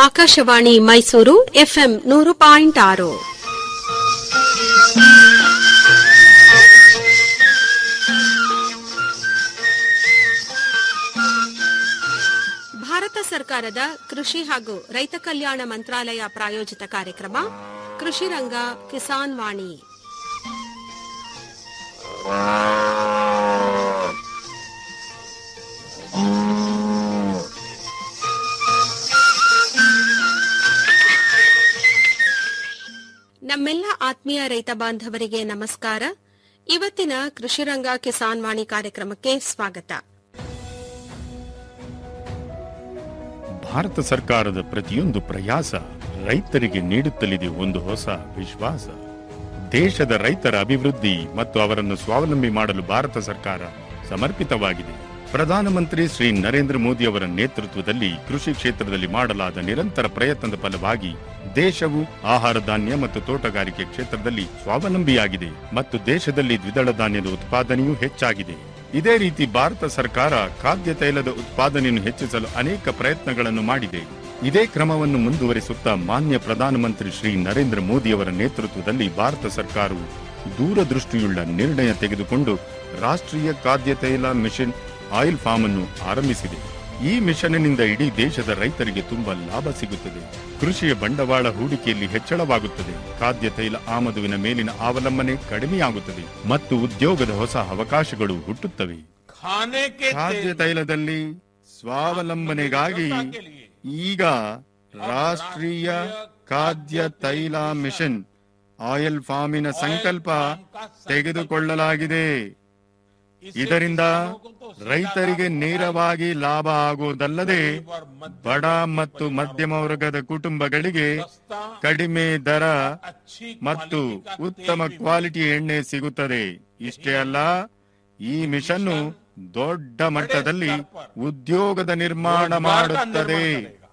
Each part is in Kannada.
ಆಕಾಶವಾಣಿ ಮೈಸೂರು ಎಫ್ಎಂ ನೂರು ಪಾಯಿಂಟ್ ಆರು ಭಾರತ ಸರ್ಕಾರದ ಕೃಷಿ ಹಾಗೂ ರೈತ ಕಲ್ಯಾಣ ಮಂತ್ರಾಲಯ ಪ್ರಾಯೋಜಿತ ಕಾರ್ಯಕ್ರಮ ಕೃಷಿ ರಂಗ ಕಿಸಾನ್ ವಾಣಿ ನಮ್ಮೆಲ್ಲ ಆತ್ಮೀಯ ರೈತ ಬಾಂಧವರಿಗೆ ನಮಸ್ಕಾರ ಇವತ್ತಿನ ಕೃಷಿರಂಗ ಕಿಸಾನ್ ವಾಣಿ ಕಾರ್ಯಕ್ರಮಕ್ಕೆ ಸ್ವಾಗತ ಭಾರತ ಸರ್ಕಾರದ ಪ್ರತಿಯೊಂದು ಪ್ರಯಾಸ ರೈತರಿಗೆ ನೀಡುತ್ತಲಿದೆ ಒಂದು ಹೊಸ ವಿಶ್ವಾಸ ದೇಶದ ರೈತರ ಅಭಿವೃದ್ಧಿ ಮತ್ತು ಅವರನ್ನು ಸ್ವಾವಲಂಬಿ ಮಾಡಲು ಭಾರತ ಸರ್ಕಾರ ಸಮರ್ಪಿತವಾಗಿದೆ ಪ್ರಧಾನಮಂತ್ರಿ ಶ್ರೀ ನರೇಂದ್ರ ಮೋದಿ ಅವರ ನೇತೃತ್ವದಲ್ಲಿ ಕೃಷಿ ಕ್ಷೇತ್ರದಲ್ಲಿ ಮಾಡಲಾದ ನಿರಂತರ ಪ್ರಯತ್ನದ ಫಲವಾಗಿ ದೇಶವು ಆಹಾರ ಧಾನ್ಯ ಮತ್ತು ತೋಟಗಾರಿಕೆ ಕ್ಷೇತ್ರದಲ್ಲಿ ಸ್ವಾವಲಂಬಿಯಾಗಿದೆ ಮತ್ತು ದೇಶದಲ್ಲಿ ದ್ವಿದಳ ಧಾನ್ಯದ ಉತ್ಪಾದನೆಯೂ ಹೆಚ್ಚಾಗಿದೆ ಇದೇ ರೀತಿ ಭಾರತ ಸರ್ಕಾರ ಖಾದ್ಯ ತೈಲದ ಉತ್ಪಾದನೆಯನ್ನು ಹೆಚ್ಚಿಸಲು ಅನೇಕ ಪ್ರಯತ್ನಗಳನ್ನು ಮಾಡಿದೆ ಇದೇ ಕ್ರಮವನ್ನು ಮುಂದುವರಿಸುತ್ತಾ ಮಾನ್ಯ ಪ್ರಧಾನಮಂತ್ರಿ ಶ್ರೀ ನರೇಂದ್ರ ಮೋದಿಯವರ ನೇತೃತ್ವದಲ್ಲಿ ಭಾರತ ಸರ್ಕಾರವು ದೂರದೃಷ್ಟಿಯುಳ್ಳ ನಿರ್ಣಯ ತೆಗೆದುಕೊಂಡು ರಾಷ್ಟ್ರೀಯ ಖಾದ್ಯ ತೈಲ ಮಿಷನ್ ಆಯಿಲ್ ಫಾರ್ಮ್ ಅನ್ನು ಆರಂಭಿಸಿದೆ ಈ ಮಿಷನ್ನಿಂದ ಇಡೀ ದೇಶದ ರೈತರಿಗೆ ತುಂಬಾ ಲಾಭ ಸಿಗುತ್ತದೆ ಕೃಷಿಯ ಬಂಡವಾಳ ಹೂಡಿಕೆಯಲ್ಲಿ ಹೆಚ್ಚಳವಾಗುತ್ತದೆ ಖಾದ್ಯ ತೈಲ ಆಮದುವಿನ ಮೇಲಿನ ಅವಲಂಬನೆ ಕಡಿಮೆಯಾಗುತ್ತದೆ ಮತ್ತು ಉದ್ಯೋಗದ ಹೊಸ ಅವಕಾಶಗಳು ಹುಟ್ಟುತ್ತವೆ खाने के ಖಾದ್ಯ तेल ತೈಲದಲ್ಲಿ ಸ್ವಾವಲಂಬನೆಗಾಗಿ ಈಗ ರಾಷ್ಟ್ರೀಯ ಖಾದ್ಯ ತೈಲ ಮಿಷನ್ ಆಯಿಲ್ ಫಾರ್ಮಿನ ಸಂಕಲ್ಪ ತೆಗೆದುಕೊಳ್ಳಲಾಗಿದೆ ಇದರಿಂದ ರೈತರಿಗೆ ನೇರವಾಗಿ ಲಾಭ ಆಗುವುದಲ್ಲದೆ ಬಡ ಮತ್ತು ಮಧ್ಯಮ ವರ್ಗದ ಕುಟುಂಬಗಳಿಗೆ ಕಡಿಮೆ ದರ अच्छी ಮತ್ತು क्वालिटी का ಉತ್ತಮ तेल भी ಕ್ವಾಲಿಟಿ ಎಣ್ಣೆ ಸಿಗುತ್ತದೆ ಇಷ್ಟೇ ಅಲ್ಲ ಈ ಮಿಷನ್ನು ದೊಡ್ಡ ಮಟ್ಟದಲ್ಲಿ ಉದ್ಯೋಗದ ನಿರ್ಮಾಣ ಮಾಡುತ್ತದೆ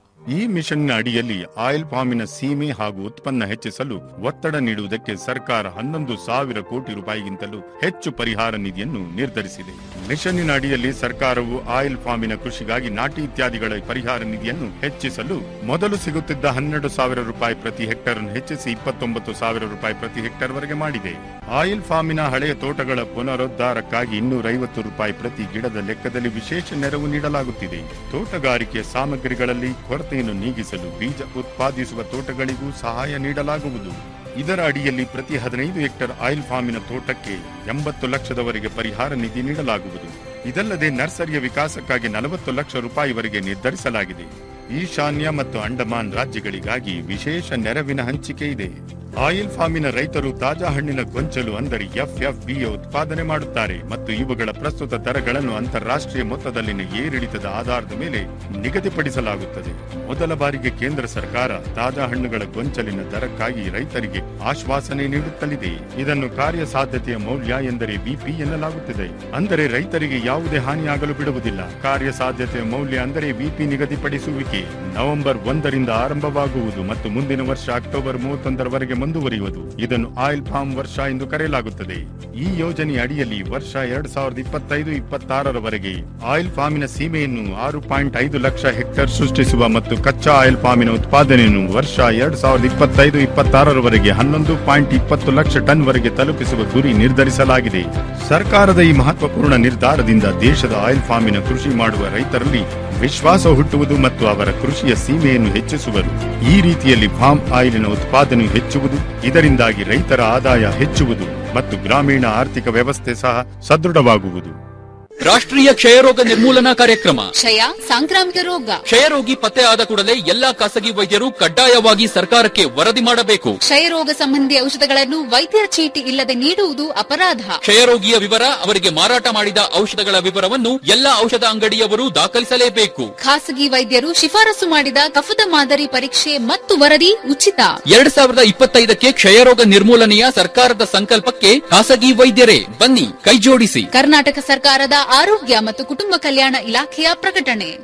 ಈ ಮಿಷನ್ ಅಡಿಯಲ್ಲಿ ಆಯಿಲ್ ಫಾರ್ಮಿನ ಸೀಮೆ ಹಾಗೂ ಉತ್ಪನ್ನ ಹೆಚ್ಚಿಸಲು ಒತ್ತಡ ನೀಡುವುದಕ್ಕೆ ಸರ್ಕಾರ ಹನ್ನೊಂದು ಸಾವಿರ ಕೋಟಿ ರೂಪಾಯಿಗಿಂತಲೂ ಹೆಚ್ಚು ಪರಿಹಾರ ನಿಧಿಯನ್ನು ನಿರ್ಧರಿಸಿದೆ ಮಿಷನ್ನಿನ ಅಡಿಯಲ್ಲಿ ಸರ್ಕಾರವು ಆಯಿಲ್ ಫಾರ್ಮಿನ ಕೃಷಿಗಾಗಿ ನಾಟಿ ಇತ್ಯಾದಿಗಳ ಪರಿಹಾರ ನಿಧಿಯನ್ನು ಹೆಚ್ಚಿಸಲು ಮೊದಲು ಸಿಗುತ್ತಿದ್ದ ಹನ್ನೆರಡು ಸಾವಿರ ರೂಪಾಯಿ ಪ್ರತಿ ಹೆಕ್ಟರ್ ಅನ್ನು ಹೆಚ್ಚಿಸಿ ಇಪ್ಪತ್ತೊಂಬತ್ತು ಸಾವಿರ ರೂಪಾಯಿ ಪ್ರತಿ ಹೆಕ್ಟರ್ ವರೆಗೆ ಮಾಡಿದೆ ಆಯಿಲ್ ಫಾರ್ಮಿನ ಹಳೆಯ ತೋಟಗಳ ಪುನರುದ್ಧಾರಕ್ಕಾಗಿ ಇನ್ನೂರೈವತ್ತು ರೂಪಾಯಿ ಪ್ರತಿ ಗಿಡದ ಲೆಕ್ಕದಲ್ಲಿ ವಿಶೇಷ ನೆರವು ನೀಡಲಾಗುತ್ತಿದೆ ತೋಟಗಾರಿಕೆ ಸಾಮಗ್ರಿಗಳಲ್ಲಿ ಕೊರತೆಯನ್ನು ನೀಗಿಸಲು ಬೀಜ ಉತ್ಪಾದಿಸುವ ತೋಟಗಳಿಗೂ ಸಹಾಯ ನೀಡಲಾಗುವುದು ಇದರ ಅಡಿಯಲ್ಲಿ ಪ್ರತಿ ಹದಿನೈದು ಹೆಕ್ಟರ್ ಆಯಿಲ್ ಫಾರ್ಮಿನ ತೋಟಕ್ಕೆ ಎಂಬತ್ತು ಲಕ್ಷದವರೆಗೆ ಪರಿಹಾರ ನಿಧಿ ನೀಡಲಾಗುವುದು ಇದಲ್ಲದೆ ನರ್ಸರಿಯ ವಿಕಾಸಕ್ಕಾಗಿ ನಲವತ್ತು ಲಕ್ಷ ರೂಪಾಯಿವರೆಗೆ ನಿರ್ಧರಿಸಲಾಗಿದೆ ಈಶಾನ್ಯ ಮತ್ತು ಅಂಡಮಾನ್ ರಾಜ್ಯಗಳಿಗಾಗಿ ವಿಶೇಷ ನೆರವಿನ ಹಂಚಿಕೆ ಇದೆ ಆಯಿಲ್ ಫಾರ್ಮಿನ ರೈತರು ತಾಜಾ ಹಣ್ಣಿನ ಗೊಂಚಲು ಅಂದರೆ ಎಫ್ಎಫ್ಬಿಯ ಉತ್ಪಾದನೆ ಮಾಡುತ್ತಾರೆ ಮತ್ತು ಇವುಗಳ ಪ್ರಸ್ತುತ ದರಗಳನ್ನು ಅಂತಾರಾಷ್ಟ್ರೀಯ ಮೊತ್ತದಲ್ಲಿನ ಏರಿಳಿತದ ಆಧಾರದ ಮೇಲೆ ನಿಗದಿಪಡಿಸಲಾಗುತ್ತದೆ ಮೊದಲ ಬಾರಿಗೆ ಕೇಂದ್ರ ಸರ್ಕಾರ ತಾಜಾ ಹಣ್ಣುಗಳ ಗೊಂಚಲಿನ ದರಕ್ಕಾಗಿ ರೈತರಿಗೆ ಆಶ್ವಾಸನೆ ನೀಡುತ್ತಲಿದೆ ಇದನ್ನು ಕಾರ್ಯಸಾಧ್ಯತೆಯ ಮೌಲ್ಯ ಎಂದರೆ ಬಿಪಿ ಎನ್ನಲಾಗುತ್ತದೆ ಅಂದರೆ ರೈತರಿಗೆ ಯಾವುದೇ ಹಾನಿಯಾಗಲು ಬಿಡುವುದಿಲ್ಲ ಕಾರ್ಯಸಾಧ್ಯತೆಯ ಮೌಲ್ಯ ಅಂದರೆ ಬಿಪಿ ನಿಗದಿಪಡಿಸುವಿಕೆ ನವೆಂಬರ್ ಒಂದರಿಂದ ಆರಂಭವಾಗುವುದು ಮತ್ತು ಮುಂದಿನ ವರ್ಷ ಅಕ್ಟೋಬರ್ ಮೂವತ್ತೊಂದರವರೆಗೆ ಮುಂದುವರಿಯುವುದು ಇದನ್ನು ಆಯಿಲ್ ಫಾರ್ಮ್ ವರ್ಷ ಎಂದು ಕರೆಯಲಾಗುತ್ತದೆ ಈ ಯೋಜನೆಯ ಅಡಿಯಲ್ಲಿ ವರ್ಷ ಎರಡ್ ಸಾವಿರದ ಇಪ್ಪತ್ತೈದು ಇಪ್ಪತ್ತಾರರವರೆಗೆ ಆಯಿಲ್ ಫಾರ್ಮಿನ ಸೀಮೆಯನ್ನು ಆರು ಪಾಯಿಂಟ್ ಐದು ಲಕ್ಷ ಹೆಕ್ಟೇರ್ ಸೃಷ್ಟಿಸುವ ಮತ್ತು ಕಚ್ಚಾ ಆಯಿಲ್ ಫಾರ್ಮಿನ ಉತ್ಪಾದನೆಯನ್ನು ವರ್ಷ ಎರಡ್ ಸಾವಿರದ ಇಪ್ಪತ್ತೈದು ಇಪ್ಪತ್ತಾರರವರೆಗೆ ಹನ್ನೊಂದು ಪಾಯಿಂಟ್ ಇಪ್ಪತ್ತು ಲಕ್ಷ ಟನ್ ವರೆಗೆ ತಲುಪಿಸುವ ಗುರಿ ನಿರ್ಧರಿಸಲಾಗಿದೆ ಸರ್ಕಾರದ ಈ ಮಹತ್ವಪೂರ್ಣ ನಿರ್ಧಾರದಿಂದ ದೇಶದ ಆಯಿಲ್ ಫಾರ್ಮಿನ ಕೃಷಿ ಮಾಡುವ ರೈತರಲ್ಲಿ ವಿಶ್ವಾಸ ಹುಟ್ಟುವುದು ಮತ್ತು ಅವರ ಕೃಷಿಯ ಸೀಮೆಯನ್ನು ಹೆಚ್ಚಿಸುವರು ಈ ರೀತಿಯಲ್ಲಿ ಫಾರ್ಮ್ ಆಯಿಲಿನ ಉತ್ಪಾದನೆ ಹೆಚ್ಚುವುದು ಇದರಿಂದಾಗಿ ರೈತರ ಆದಾಯ ಹೆಚ್ಚುವುದು ಮತ್ತು ಗ್ರಾಮೀಣ ಆರ್ಥಿಕ ವ್ಯವಸ್ಥೆ ಸಹ ಸದೃಢವಾಗುವುದು ರಾಷ್ಟ್ರೀಯ ಕ್ಷಯರೋಗ ನಿರ್ಮೂಲನಾ ಕಾರ್ಯಕ್ರಮ ಕ್ಷಯ ಸಾಂಕ್ರಾಮಿಕ ರೋಗ ಕ್ಷಯರೋಗಿ ಪತ್ತೆ ಆದ ಕೂಡಲೇ ಎಲ್ಲಾ ಖಾಸಗಿ ವೈದ್ಯರು ಕಡ್ಡಾಯವಾಗಿ ಸರ್ಕಾರಕ್ಕೆ ವರದಿ ಮಾಡಬೇಕು ಕ್ಷಯರೋಗ ಸಂಬಂಧಿ ಔಷಧಗಳನ್ನು ವೈದ್ಯರ ಚೀಟಿ ಇಲ್ಲದೆ ನೀಡುವುದು ಅಪರಾಧ ಕ್ಷಯರೋಗಿಯ ವಿವರ ಅವರಿಗೆ ಮಾರಾಟ ಮಾಡಿದ ಔಷಧಗಳ ವಿವರವನ್ನು ಎಲ್ಲಾ ಔಷಧ ಅಂಗಡಿಯವರು ದಾಖಲಿಸಲೇಬೇಕು ಖಾಸಗಿ ವೈದ್ಯರು ಶಿಫಾರಸು ಮಾಡಿದ ಕಫದ ಮಾದರಿ ಪರೀಕ್ಷೆ ಮತ್ತು ವರದಿ ಉಚಿತ ಎರಡ್ ಸಾವಿರದ ಇಪ್ಪತ್ತೈದಕ್ಕೆ ಕ್ಷಯರೋಗ ನಿರ್ಮೂಲನೆಯ ಸರ್ಕಾರದ ಸಂಕಲ್ಪಕ್ಕೆ ಖಾಸಗಿ ವೈದ್ಯರೇ ಬನ್ನಿ ಕೈಜೋಡಿಸಿ ಕರ್ನಾಟಕ ಸರ್ಕಾರದ ಆರೋಗ್ಯ ಮತ್ತು ಕುಟುಂಬ ಕಲ್ಯಾಣ ಇಲಾಖೆಯ ಪ್ರಕಟಣೆ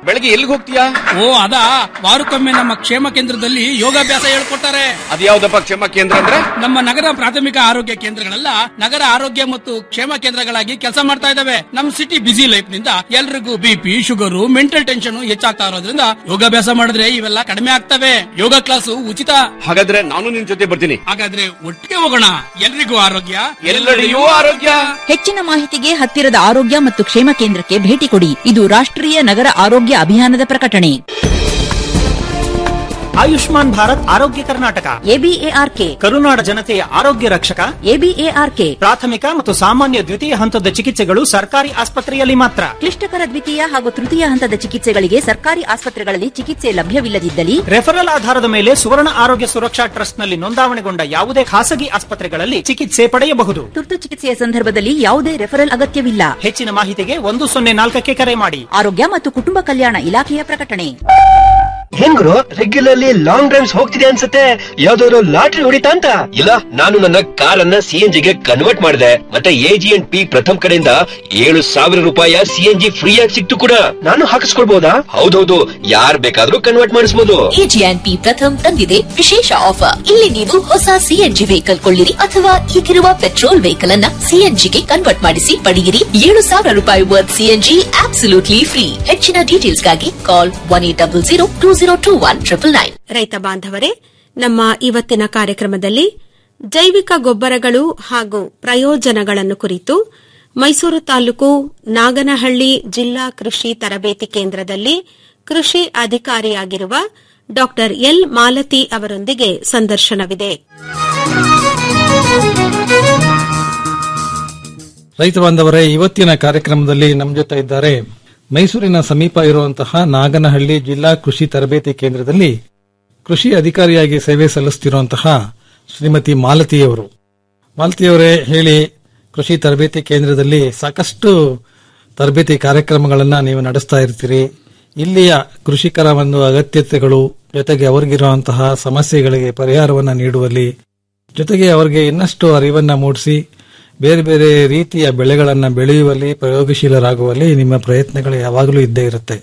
ಬೆಳಗ್ಗೆ ಎಲ್ಲಿಗೆ ಹೋಗ್ತೀಯಾ ಓ ಅದಾ ವಾರಕ್ಕೊಮ್ಮೆ ನಮ್ಮ ಕ್ಷೇಮ ಕೇಂದ್ರದಲ್ಲಿ ಯೋಗಾಭ್ಯಾಸ ಹೇಳ್ಕೊಡ್ತಾರೆ ಅದ್ಯಾವ್ದಪ್ಪ ಕ್ಷೇಮ ಕೇಂದ್ರ ಅಂದ್ರೆ ನಮ್ಮ ನಗರ ಪ್ರಾಥಮಿಕ ಆರೋಗ್ಯ ಕೇಂದ್ರಗಳೆಲ್ಲ ನಗರ ಆರೋಗ್ಯ ಮತ್ತು ಕ್ಷೇಮ ಕೇಂದ್ರಗಳಾಗಿ ಕೆಲಸ ಮಾಡ್ತಾ ಇದಾವೆ ನಮ್ ಸಿಟಿ ಬಿಸಿ ಲೈಫ್ ನಿಂದ ಎಲ್ರಿಗೂ ಬಿಪಿ ಶುಗರು ಮೆಂಟಲ್ ಟೆನ್ಷನ್ ಹೆಚ್ಚಾಗ್ತಾ ಇರೋದ್ರಿಂದ ಯೋಗಾಭ್ಯಾಸ ಮಾಡಿದ್ರೆ ಇವೆಲ್ಲ ಕಡಿಮೆ ಆಗ್ತವೆ ಯೋಗ ಕ್ಲಾಸು ಉಚಿತ ಹಾಗಾದ್ರೆ ನಾನು ನಿನ್ ಜೊತೆ ಬರ್ತೀನಿ ಹಾಗಾದ್ರೆ ಒಟ್ಟಿಗೆ ಹೋಗೋಣ ಎಲ್ರಿಗೂ ಆರೋಗ್ಯ ಎಲ್ಲೆಡೆಯೂ ಆರೋಗ್ಯ ಹೆಚ್ಚಿನ ಮಾಹಿತಿಗೆ ಹತ್ತಿರದ ಆರೋಗ್ಯ ಮತ್ತು ಕ್ಷೇಮ ಕೇಂದ್ರಕ್ಕೆ ಭೇಟಿ ಕೊಡಿ ಇದು ರಾಷ್ಟ್ರೀಯ ನಗರ ಆರೋಗ್ಯ ಅಭಿಯಾನದ ಪ್ರಕಟಣೆ ಆಯುಷ್ಮಾನ್ ಭಾರತ್ ಆರೋಗ್ಯ ಕರ್ನಾಟಕ ಎಬಿಎಆರ್ಕೆ ಕರುನಾಡ ಜನತೆಯ ಆರೋಗ್ಯ ರಕ್ಷಕ ಎಬಿಎಆರ್ಕೆ ಪ್ರಾಥಮಿಕ ಮತ್ತು ಸಾಮಾನ್ಯ ದ್ವಿತೀಯ ಹಂತದ ಚಿಕಿತ್ಸೆಗಳು ಸರ್ಕಾರಿ ಆಸ್ಪತ್ರೆಯಲ್ಲಿ ಮಾತ್ರ ಕ್ಲಿಷ್ಟಕರ ದ್ವಿತೀಯ ಹಾಗೂ ತೃತೀಯ ಹಂತದ ಚಿಕಿತ್ಸೆಗಳಿಗೆ ಸರ್ಕಾರಿ ಆಸ್ಪತ್ರೆಗಳಲ್ಲಿ ಚಿಕಿತ್ಸೆ ಲಭ್ಯವಿಲ್ಲದಿದ್ದಲ್ಲಿ ರೆಫರಲ್ ಆಧಾರದ ಮೇಲೆ ಸುವರ್ಣ ಆರೋಗ್ಯ ಸುರಕ್ಷಾ ಟ್ರಸ್ಟ್ನಲ್ಲಿ ನೋಂದಾವಣೆಗೊಂಡ ಯಾವುದೇ ಖಾಸಗಿ ಆಸ್ಪತ್ರೆಗಳಲ್ಲಿ ಚಿಕಿತ್ಸೆ ಪಡೆಯಬಹುದು ತುರ್ತು ಚಿಕಿತ್ಸೆಯ ಸಂದರ್ಭದಲ್ಲಿ ಯಾವುದೇ ರೆಫರಲ್ ಅಗತ್ಯವಿಲ್ಲ ಹೆಚ್ಚಿನ ಮಾಹಿತಿಗೆ ಒಂದು ಸೊನ್ನೆ ನಾಲ್ಕಕ್ಕೆ ಕರೆ ಮಾಡಿ ಆರೋಗ್ಯ ಮತ್ತು ಕುಟುಂಬ ಕಲ್ಯಾಣ ಇಲಾಖೆಯ ಪ್ರಕಟಣೆ ಹೆಂಗ್ರು ರೆಗ್ಯುಲರ್ಲಿ ಲಾಂಗ್ ಡ್ರೈವ್ಸ್ ಹೋಗ್ತಿದೆ ಅನ್ಸುತ್ತೆ ಯಾವ್ದಾದ್ರು ಲಾಟ್ರಿ ಹೊಡಿತಾ ಅಂತ ಇಲ್ಲ ನಾನು ನನ್ನ ಕಾರನ್ನ ಸಿ ಎನ್ ಜಿಗೆ ಕನ್ವರ್ಟ್ ಮಾಡಿದೆ ಮತ್ತೆ A G N P Pratham ಕಡೆಯಿಂದ ಏಳು ಸಾವಿರ ರೂಪಾಯಿ ಸಿ ಎನ್ ಜಿ ಫ್ರೀ ಆಗಿ ಸಿಕ್ತು ಕೂಡ ನಾನು ಹಾಕಿಸ್ಕೊಳ್ಬಹುದಾ ಹೌದೌದು ಯಾರ್ ಬೇಕಾದ್ರೂ ಕನ್ವರ್ಟ್ ಮಾಡಿಸ್ಬೋದು ಎಜಿಎನ್ಪಿ ಪ್ರಥಮ್ ತಂದಿದೆ ವಿಶೇಷ ಆಫರ್ ಇಲ್ಲಿ ನೀವು ಹೊಸ ಸಿಎನ್ಜಿ ವೆಹಿಕಲ್ ಕೊಳ್ಳಿರಿ ಅಥವಾ ಈಗಿರುವ ಪೆಟ್ರೋಲ್ ವೆಹಿಕಲ್ ಅನ್ನ ಸಿಎನ್ಜಿಗೆ ಕನ್ವರ್ಟ್ ಮಾಡಿಸಿ ಪಡೆಯಿರಿ ಏಳು ಸಾವಿರ ರೂಪಾಯಿ ವರ್ತ್ ಸಿಎನ್ಜಿ ಆಬ್ಸಲ್ಯೂಟ್ಲಿ ಫ್ರೀ ಹೆಚ್ಚಿನ ಡೀಟೇಲ್ಸ್ಗಾಗಿ call one eight double zero two zero two one triple nine ರೈತ ಬಾಂಧವರೇ ನಮ್ಮ ಇವತ್ತಿನ ಕಾರ್ಯಕ್ರಮದಲ್ಲಿ ಜೈವಿಕ ಗೊಬ್ಬರಗಳು ಹಾಗೂ ಪ್ರಯೋಜನಗಳನ್ನು ಕುರಿತು ಮೈಸೂರು ತಾಲೂಕು ನಾಗನಹಳ್ಳಿ ಜಿಲ್ಲಾ ಕೃಷಿ ತರಬೇತಿ ಕೇಂದ್ರದಲ್ಲಿ ಕೃಷಿ ಅಧಿಕಾರಿಯಾಗಿರುವ ಡಾ ಎಲ್ ಮಾಲತಿ ಅವರೊಂದಿಗೆ ಸಂದರ್ಶನವಿದೆ ರೈತ ಬಾಂಧವರೇ ಇವತ್ತಿನ ಕಾರ್ಯಕ್ರಮದಲ್ಲಿ ನಮ್ಮ ಜೊತೆ ಇದ್ದಾರೆ ಮೈಸೂರಿನ ಸಮೀಪ ಇರುವಂತಹ ನಾಗನಹಳ್ಳಿ ಜಿಲ್ಲಾ ಕೃಷಿ ತರಬೇತಿ ಕೇಂದ್ರದಲ್ಲಿ ಕೃಷಿ ಅಧಿಕಾರಿಯಾಗಿ ಸೇವೆ ಸಲ್ಲಿಸುತ್ತಿರುವಂತಹ ಶ್ರೀಮತಿ ಮಾಲತಿಯವರು ಮಾಲತಿಯವರೇ ಹೇಳಿ ಕೃಷಿ ತರಬೇತಿ ಕೇಂದ್ರದಲ್ಲಿ ಸಾಕಷ್ಟು ತರಬೇತಿ ಕಾರ್ಯಕ್ರಮಗಳನ್ನ ನೀವು ನಡೆಸ್ತಾ ಇರ್ತೀರಿ ಇಲ್ಲಿಯ ಕೃಷಿಕರ ಒಂದು ಅಗತ್ಯತೆಗಳು ಜೊತೆಗೆ ಅವರಿಗಿರುವಂತಹ ಸಮಸ್ಯೆಗಳಿಗೆ ಪರಿಹಾರವನ್ನ ನೀಡುವಲ್ಲಿ ಜೊತೆಗೆ ಅವರಿಗೆ ಇನ್ನಷ್ಟು ಅರಿವನ್ನ ಮೂಡಿಸಿ ಬೇರೆ ಬೇರೆ ರೀತಿಯ ಬೆಳೆಗಳನ್ನ ಬೆಳೆಯುವಲ್ಲಿ ಪ್ರಯೋಗಶೀಲರಾಗುವಲ್ಲಿ ನಿಮ್ಮ ಪ್ರಯತ್ನಗಳು ಯಾವಾಗಲೂ ಇದ್ದೇ ಇರುತ್ತೆ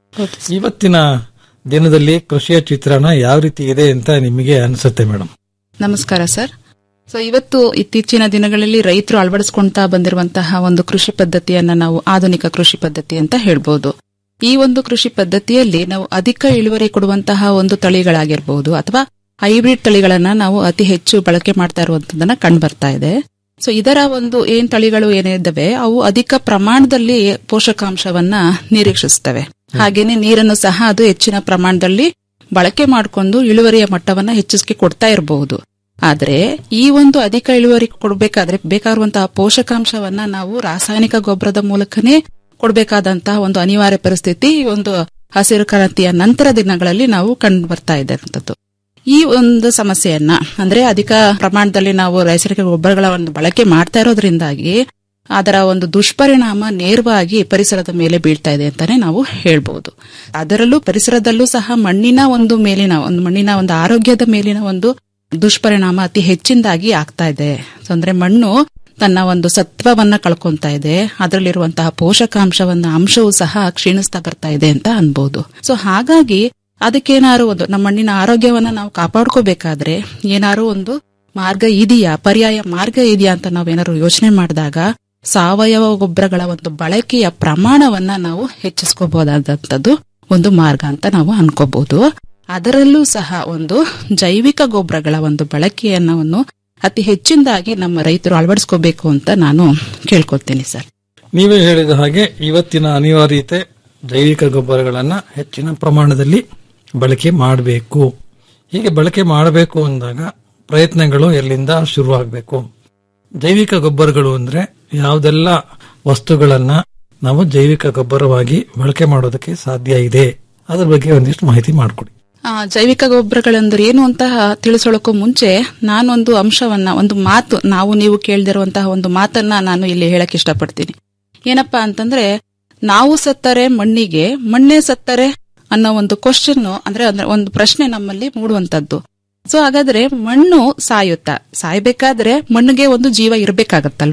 ಇವತ್ತಿನ ದಿನದಲ್ಲಿ ಕೃಷಿಯ ಚಿತ್ರಣ ಯಾವ ರೀತಿ ಇದೆ ಅಂತ ನಿಮಗೆ ಅನಿಸುತ್ತೆ ಮೇಡಮ್ ನಮಸ್ಕಾರ ಸರ್ ಸೊ ಇವತ್ತು ಇತ್ತೀಚಿನ ದಿನಗಳಲ್ಲಿ ರೈತರು ಅಳವಡಿಸಿಕೊಂತಾ ಬಂದಿರುವಂತಹ ಒಂದು ಕೃಷಿ ಪದ್ಧತಿಯನ್ನ ನಾವು ಆಧುನಿಕ ಕೃಷಿ ಪದ್ಧತಿ ಅಂತ ಹೇಳ್ಬೋದು ಈ ಒಂದು ಕೃಷಿ ಪದ್ಧತಿಯಲ್ಲಿ ನಾವು ಅಧಿಕ ಇಳುವರಿ ಕೊಡುವಂತಹ ಒಂದು ತಳಿಗಳಾಗಿರ್ಬಹುದು ಅಥವಾ ಹೈಬ್ರಿಡ್ ತಳಿಗಳನ್ನ ನಾವು ಅತಿ ಹೆಚ್ಚು ಬಳಕೆ ಮಾಡ್ತಾ ಇರುವಂತದನ್ನ ಕಂಡು ಬರ್ತಾ ಇದೆ ಸೊ ಇದರ ಒಂದು ಏನ್ ತಳಿಗಳು ಏನಿದ್ದಾವೆ ಅವು ಅಧಿಕ ಪ್ರಮಾಣದಲ್ಲಿ ಪೋಷಕಾಂಶವನ್ನ ನಿರೀಕ್ಷಿಸ್ತವೆ ಹಾಗೇನೆ ನೀರನ್ನು ಸಹ ಅದು ಹೆಚ್ಚಿನ ಪ್ರಮಾಣದಲ್ಲಿ ಬಳಕೆ ಮಾಡಿಕೊಂಡು ಇಳುವರಿಯ ಮಟ್ಟವನ್ನ ಹೆಚ್ಚಿಸಿ ಕೊಡ್ತಾ ಇರಬಹುದು ಆದ್ರೆ ಈ ಒಂದು ಅಧಿಕ ಇಳುವರಿ ಕೊಡಬೇಕಾದ್ರೆ ಬೇಕಾಗಿರುವಂತಹ ಪೋಷಕಾಂಶವನ್ನ ನಾವು ರಾಸಾಯನಿಕ ಗೊಬ್ಬರದ ಮೂಲಕನೇ ಕೊಡಬೇಕಾದಂತಹ ಒಂದು ಅನಿವಾರ್ಯ ಪರಿಸ್ಥಿತಿ ಈ ಒಂದು ಹಸಿರು ಕ್ರಾಂತಿಯ ನಂತರ ದಿನಗಳಲ್ಲಿ ನಾವು ಕಂಡು ಬರ್ತಾ ಇದೆ ಅಂತದ್ದು ಈ ಒಂದು ಸಮಸ್ಯೆಯನ್ನ ಅಂದ್ರೆ ಅಧಿಕ ಪ್ರಮಾಣದಲ್ಲಿ ನಾವು ರಾಸಾಯನಿಕ ಗೊಬ್ಬರಗಳ ಒಂದು ಬಳಕೆ ಮಾಡ್ತಾ ಇರೋದ್ರಿಂದಾಗಿ ಅದರ ಒಂದು ದುಷ್ಪರಿಣಾಮ ನೇರವಾಗಿ ಪರಿಸರದ ಮೇಲೆ ಬೀಳ್ತಾ ಇದೆ ಅಂತಾನೆ ನಾವು ಹೇಳ್ಬಹುದು ಅದರಲ್ಲೂ ಪರಿಸರದಲ್ಲೂ ಸಹ ಮಣ್ಣಿನ ಒಂದು ಮೇಲಿನ ಒಂದು ಮಣ್ಣಿನ ಒಂದು ಆರೋಗ್ಯದ ಮೇಲಿನ ಒಂದು ದುಷ್ಪರಿಣಾಮ ಅತಿ ಹೆಚ್ಚಿನದಾಗಿ ಆಗ್ತಾ ಇದೆ ಸೊ ಅಂದ್ರೆ ಮಣ್ಣು ತನ್ನ ಒಂದು ಸತ್ವವನ್ನ ಕಳ್ಕೊಂತಾ ಇದೆ ಅದರಲ್ಲಿರುವಂತಹ ಪೋಷಕಾಂಶವನ್ನ ಅಂಶವೂ ಸಹ ಕ್ಷೀಣಿಸ್ತಾ ಬರ್ತಾ ಇದೆ ಅಂತ ಅನ್ಬಹುದು ಸೊ ಹಾಗಾಗಿ ಅದಕ್ಕೇನಾರು ಒಂದು ನಮ್ಮ ಮಣ್ಣಿನ ಆರೋಗ್ಯವನ್ನ ನಾವು ಕಾಪಾಡ್ಕೋಬೇಕಾದ್ರೆ ಏನಾರು ಒಂದು ಮಾರ್ಗ ಇದೆಯಾ ಪರ್ಯಾಯ ಮಾರ್ಗ ಇದೆಯಾ ಅಂತ ನಾವೇನಾದ್ರು ಯೋಚನೆ ಮಾಡಿದಾಗ ಸಾವಯವ ಗೊಬ್ಬರಗಳ ಒಂದು ಬಳಕೆಯ ಪ್ರಮಾಣವನ್ನ ನಾವು ಹೆಚ್ಚಿಸ್ಕೋಬಹುದಾದಂತದ್ದು ಒಂದು ಮಾರ್ಗ ಅಂತ ನಾವು ಅನ್ಕೋಬಹುದು ಅದರಲ್ಲೂ ಸಹ ಒಂದು ಜೈವಿಕ ಗೊಬ್ಬರಗಳ ಒಂದು ಬಳಕೆಯನ್ನ ಅತಿ ಹೆಚ್ಚಿನದಾಗಿ ನಮ್ಮ ರೈತರು ಅಳವಡಿಸ್ಕೋಬೇಕು ಅಂತ ನಾನು ಕೇಳ್ಕೊತೀನಿ ಸರ್ ನೀವೇ ಹೇಳಿದ ಹಾಗೆ ಇವತ್ತಿನ ಅನಿವಾರ್ಯತೆ ಜೈವಿಕ ಗೊಬ್ಬರಗಳನ್ನ ಹೆಚ್ಚಿನ ಪ್ರಮಾಣದಲ್ಲಿ ಬಳಕೆ ಮಾಡಬೇಕು ಹೀಗೆ ಬಳಕೆ ಮಾಡಬೇಕು ಅಂದಾಗ ಪ್ರಯತ್ನಗಳು ಎಲ್ಲಿಂದ ಶುರುವಾಗಬೇಕು ಜೈವಿಕ ಗೊಬ್ಬರಗಳು ಅಂದ್ರೆ ಯಾವುದೆಲ್ಲ ವಸ್ತುಗಳನ್ನ ನಾವು ಜೈವಿಕ ಗೊಬ್ಬರವಾಗಿ ಬಳಕೆ ಮಾಡೋದಕ್ಕೆ ಸಾಧ್ಯ ಇದೆ ಅದ್ರ ಬಗ್ಗೆ ಒಂದಿಷ್ಟು ಮಾಹಿತಿ ಮಾಡಿಕೊಡಿ ಆ, ಜೈವಿಕ ಗೊಬ್ಬರಗಳೆಂದ್ರೆ ಏನು ಅಂತ ತಿಳಿಸೋಳಕ್ಕೂ ಮುಂಚೆ ನಾನೊಂದು ಅಂಶವನ್ನ ಒಂದು ಮಾತು ನಾವು ನೀವು ಕೇಳ್ದಿರುವಂತಹ ಒಂದು ಮಾತನ್ನ ನಾನು ಇಲ್ಲಿ ಹೇಳಕ್ ಇಷ್ಟಪಡ್ತೀನಿ ಏನಪ್ಪಾ ಅಂತಂದ್ರೆ ನಾವು ಸತ್ತರೆ ಮಣ್ಣಿಗೆ ಮಣ್ಣೇ ಸತ್ತರೆ ಅನ್ನೋ ಒಂದು ಕ್ವಶನ್ ಅಂದ್ರೆ ಅಂದ್ರೆ ಒಂದು ಪ್ರಶ್ನೆ ನಮ್ಮಲ್ಲಿ ಮೂಡುವಂತದ್ದು ಸೊ ಹಾಗಾದ್ರೆ ಮಣ್ಣು ಸಾಯುತ್ತಾ ಸಾಯ್ಬೇಕಾದ್ರೆ ಮಣ್ಣಿಗೆ ಒಂದು ಜೀವ ಇರ್ಬೇಕಾಗತ್ತಲ್ವಾ